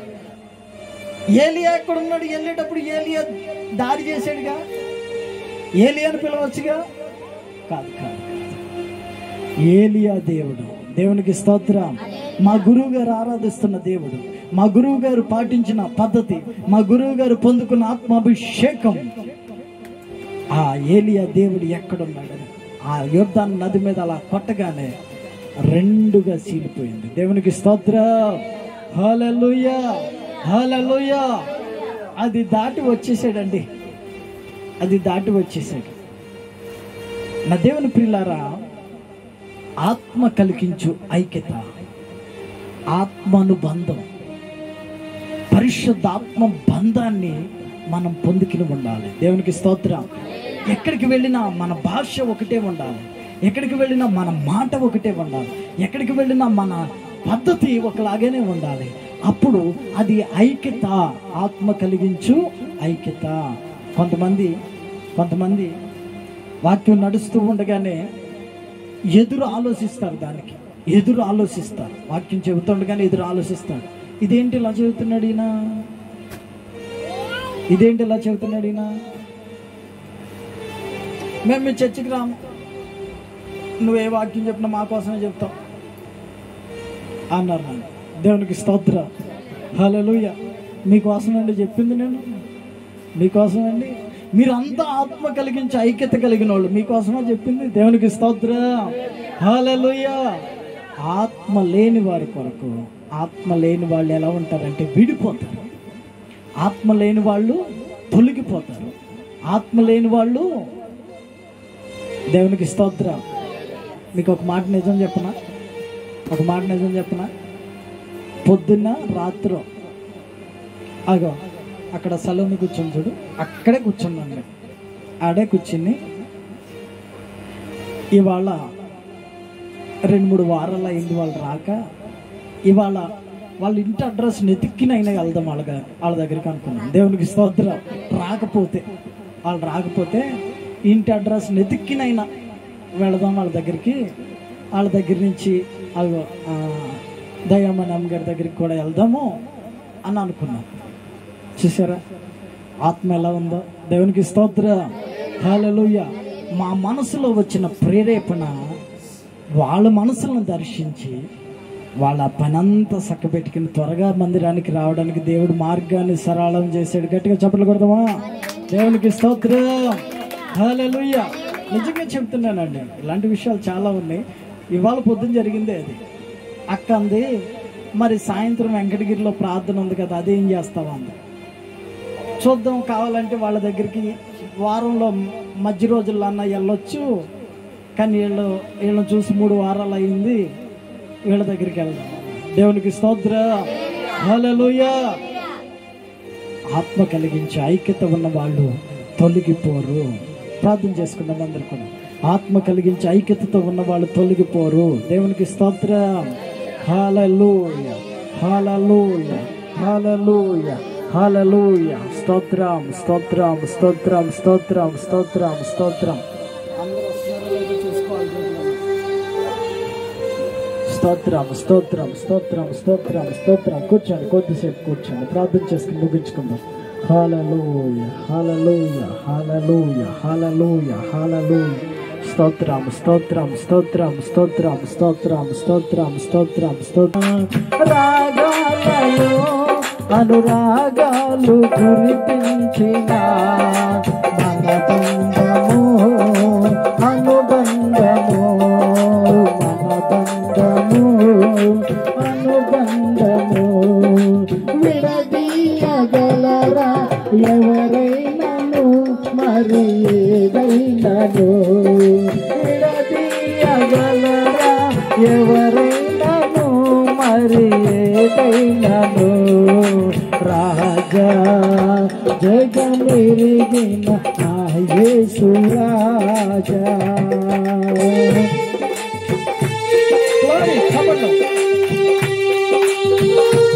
ఏలియా ఎక్కడున్నాడు వెళ్ళేటప్పుడు ఏలియా దాడి చేశాడుగా ఏలియాని పిలవచ్చుగా కాదు కాదు ఏలియా దేవుడు దేవునికి స్తోత్రం మా గురువు గారు ఆరాధిస్తున్న దేవుడు మా గురువు గారు పాటించిన పద్ధతి మా గురువు గారు పొందుకున్న ఆత్మాభిషేకం ఆ ఏలియా దేవుడు ఎక్కడున్నాడని ఆ యుద్ధాన్ని నది మీద అలా కొట్టగానే రెండుగా సీలిపోయింది దేవునికి స్తోత్రం హల్లెలూయా హల్లెలూయా అది దాటి వచ్చేసాడండి అది దాటి వచ్చేసాడు నా దేవుని ప్రియులారా ఆత్మ కలిగించు ఐక్యత ఆత్మానుబంధం పరిశుద్ధాత్మ బంధాన్ని మనం పొందుకుని ఉండాలి దేవునికి స్తోత్రం ఎక్కడికి వెళ్ళినా మన భాష ఒకటే ఉండాలి ఎక్కడికి వెళ్ళినా మన మాట ఒకటే ఉండాలి ఎక్కడికి వెళ్ళినా మన పద్ధతి ఒకలాగానే ఉండాలి అప్పుడు అది ఐక్యత ఆత్మ కలిగించు ఐక్యత కొంతమంది కొంతమంది వాక్యం నడుస్తూ ఉండగానే ఎదురు ఆలోచిస్తారు దానికి ఎదురు ఆలోచిస్తారు వాక్యం చెబుతుండగానే ఎదురు ఆలోచిస్తారు ఇదేంటి ఇలా చెబుతున్నాడు ఈయన ఇదేంటి ఇలా చెబుతున్నాడు ఈయన మేము మీ చర్చికి రాము నువ్వే వాక్యం చెప్పినా మా కోసమే చెప్తావు అన్నారు నన్ను దేవునికి స్తోత్ర హలోయ మీకోసమండి చెప్పింది నేను మీకోసమండి మీరంతా ఆత్మ కలిగించి ఐక్యత కలిగిన వాళ్ళు మీకోసమే చెప్పింది దేవునికి స్తోత్ర హలోయ ఆత్మ లేని వారి కొరకు ఆత్మ లేని వాళ్ళు ఎలా ఉంటారంటే విడిపోతారు ఆత్మ లేని వాళ్ళు తొలగిపోతారు ఆత్మ లేని వాళ్ళు దేవునికి స్తోత్ర మీకు ఒక మాట నిజం చెప్పనా ఒక మాట నిజం చెప్పనా పొద్దున్న రాత్రి అగో అక్కడ సలోమి కూర్చొని చూడు అక్కడే కూర్చున్నాను ఆడే కూర్చుని ఇవాళ రెండు మూడు వారాలు అయింది వాళ్ళు రాక ఇవాళ వాళ్ళ ఇంటి అడ్రస్ నెతిక్కినైనా వెళ్దాం వాళ్ళ గా- వాళ్ళ దగ్గరికి అనుకున్నాం దేవునికి స్తోత్రం రాకపోతే వాళ్ళు రాకపోతే ఇంటి అడ్రస్ నెతిక్కినైనా వెళదాం వాళ్ళ దగ్గరికి వాళ్ళ దగ్గర నుంచి అగో, ఆ, దయ్యమ్మ అమ్మగారి దగ్గరికి కూడా వెళ్దాము అని అనుకున్నాం చూసారా ఆత్మ ఎలా ఉందో దేవునికి స్తోత్ర హల్లెలూయా మా మనసులో వచ్చిన ప్రేరేపణ వాళ్ళ మనసులను దర్శించి వాళ్ళ పనంతా చక్కబెట్టుకుని త్వరగా మందిరానికి రావడానికి దేవుడు మార్గాన్ని సరళం చేశాడు గట్టిగా చెప్పలు కొడదామా దేవునికి స్తోత్రం హల్లెలూయా నిజంగా చెప్తున్నానండి ఇలాంటి విషయాలు చాలా ఉన్నాయి ఇవాళ పొద్దున జరిగిందే అది అక్క అంది మరి సాయంత్రం వెంకటగిరిలో ప్రార్థన ఉంది కదా అదేం చేస్తావా అంది చూద్దాం కావాలంటే వాళ్ళ దగ్గరికి వారంలో మధ్య రోజుల్లో అన్న వెళ్ళొచ్చు కానీ వీళ్ళు వీళ్ళని చూసి మూడు వారాలు అయింది వీళ్ళ దగ్గరికి వెళ్దాం దేవునికి స్తోత్ర హల్లెలూయా ఆత్మ కలిగించే ఐక్యత ఉన్న వాళ్ళు తొలగిపోరు ప్రార్థన చేసుకుందాం అందరు కూడా ఆత్మ కలిగించే ఐక్యతతో ఉన్న వాళ్ళు తొలగిపోరు దేవునికి స్తోత్రం హాలూయ హాలూయ హాలూయ హాలూయ స్తోత్రం స్తోత్రం స్తోత్రం స్తోత్రం స్తోత్రం స్తోత్రం అందరూ వస్తున్నారో లేదో చూసుకోవాలి స్తోత్రం స్తోత్రం స్తోత్రం స్తోత్రం స్తోత్రం కూర్చోండి కొద్దిసేపు కూర్చోండి ప్రార్థన చేసుకుని ముగించుకుందాం హాలూయ హాలూయ హాలూయ హాలూయ హాలూయ స్తోత్రం స్తోత్రం స్తోత్రం స్తోత్రం స్తోత్రం స్తోత్రం స్తోత్రం స్తోత్రం రాగాలలో అనురాగాలు కురిపించిన మన బంధము అనుబంధము మన బంధము అనుబంధము విడదీయగలరా ఎవరైనాను మరి ఏదైనాను విడదీయగలరా ఎవరైనాను మరి ఏదైనాను రాజా జగమెరిగిన నా యేసు రాజా Glory, come on now.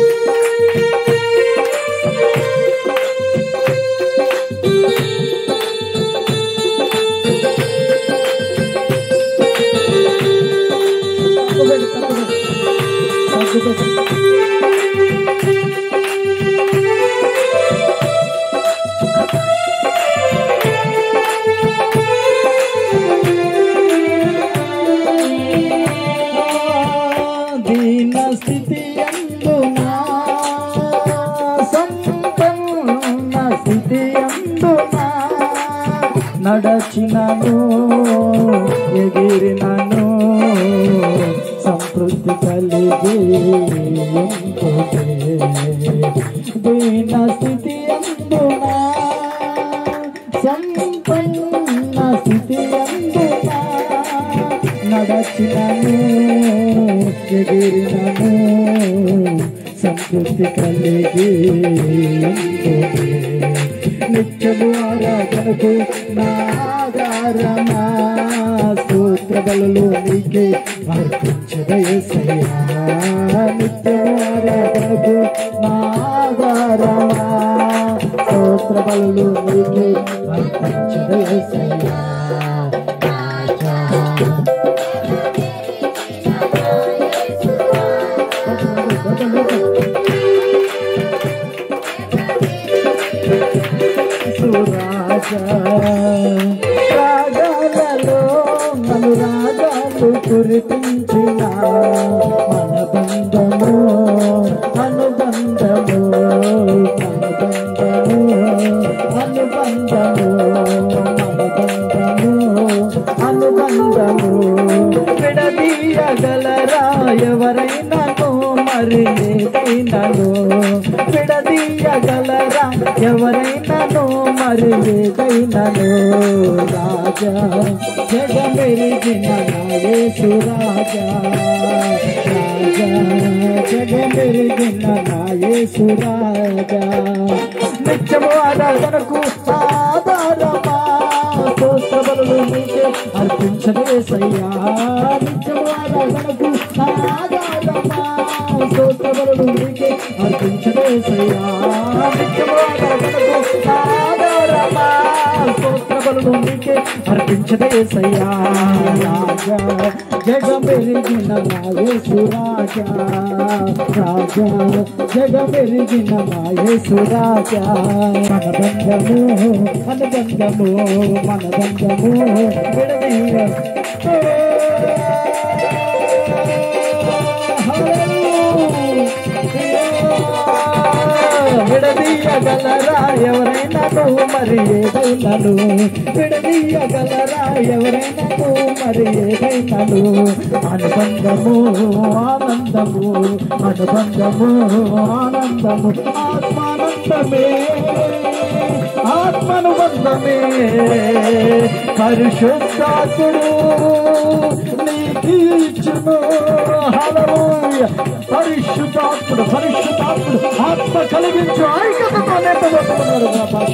స్థితి అందునా నడచినను ఎగిరినను సంతృప్తి కలిగి ఉంటుటే. దీన స్థితి అందునా సంపన్న స్థితి అందునా నడచినను ఎగిరినను సంతృప్తి కలిగి ఉంటుటే. నిత్యము ఆరాధనకు నా ఆధారమా స్తోత్ర బలులు నీకే అర్పించదయసయ్యా నిత్యము ఆరాధనకు నా ఆధారమా స్తోత్ర బలులు నీకే అర్పించదయసయ్యా రాజా సురాజా రాగాలలో మను రాగాలు కురిపించిన మన బంధము అనుబంధము అనుబంధము అనుబంధము అనుబంధము అనుబంధము విడదీయగలరా ఎవరైనాను మరి ఏదైనాను విడదీయగలరా ఎవరైనాను మరి ఏదైనాను రాజా జగమెరిగిన నాయసు రాజా రాజా జగమెరిగిన నాయసు రాజా నిత్యము ఆరాధనకు ఆధారమా స్తోత్రములు నీకే అర్పించలేసయ్యా నిత్యము ఆరాధనకు ఆధారమా స్తోత్రములు నీకే అర్పించలేసయ్యా నిత్యము ఆరాధనకు ఆధారమా స్తోత్రములు నీకే అర్పించలేసయ్యా రాజా జగమెరిగిన నాయసు రాజా రాజా జగమెరిగిన నాయసు రాజా మన బంధము అనుబంధము మన బంధము విడదీయ విడదీయగలరా ఎవరైనాను మరి ఏదైనాను విడదీయగలరా ఎవరైనాను మరి ఏదైనాను అనుబంధము ఆనందము అనుబంధము ఆనందము ఆత్మానందమే ఆత్మనుబంధమే పరిశుద్ధాత్ముడు నీకు ఇచ్చును హల్లెలూయా పరిశుద్ధాత్ముడు పరిశుద్ధాత్ముడు ఆత్మ కలిగించు ఐక్యతతో నెట్టబోతున్నారు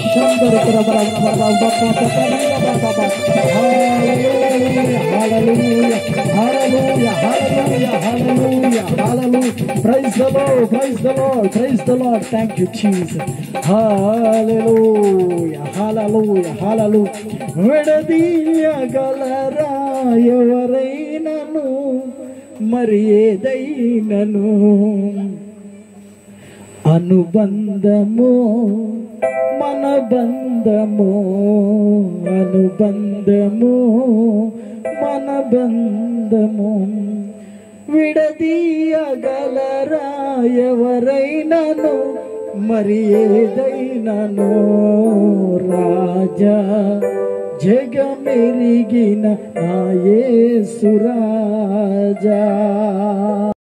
Praise the Lord, praise the Lord, praise the Lord. Thank you, Jesus. Hallelujah, hallelujah, hallelujah. విడదీయగలరా ఎవరైనను మరి ఏదైనను అనుబంధము మన బంధము అనుబంధము మన బంధము విడదీయగలరా ఎవరైనను మరి ఏదైనను రాజా జగమెరిగిన నా యేసు రాజా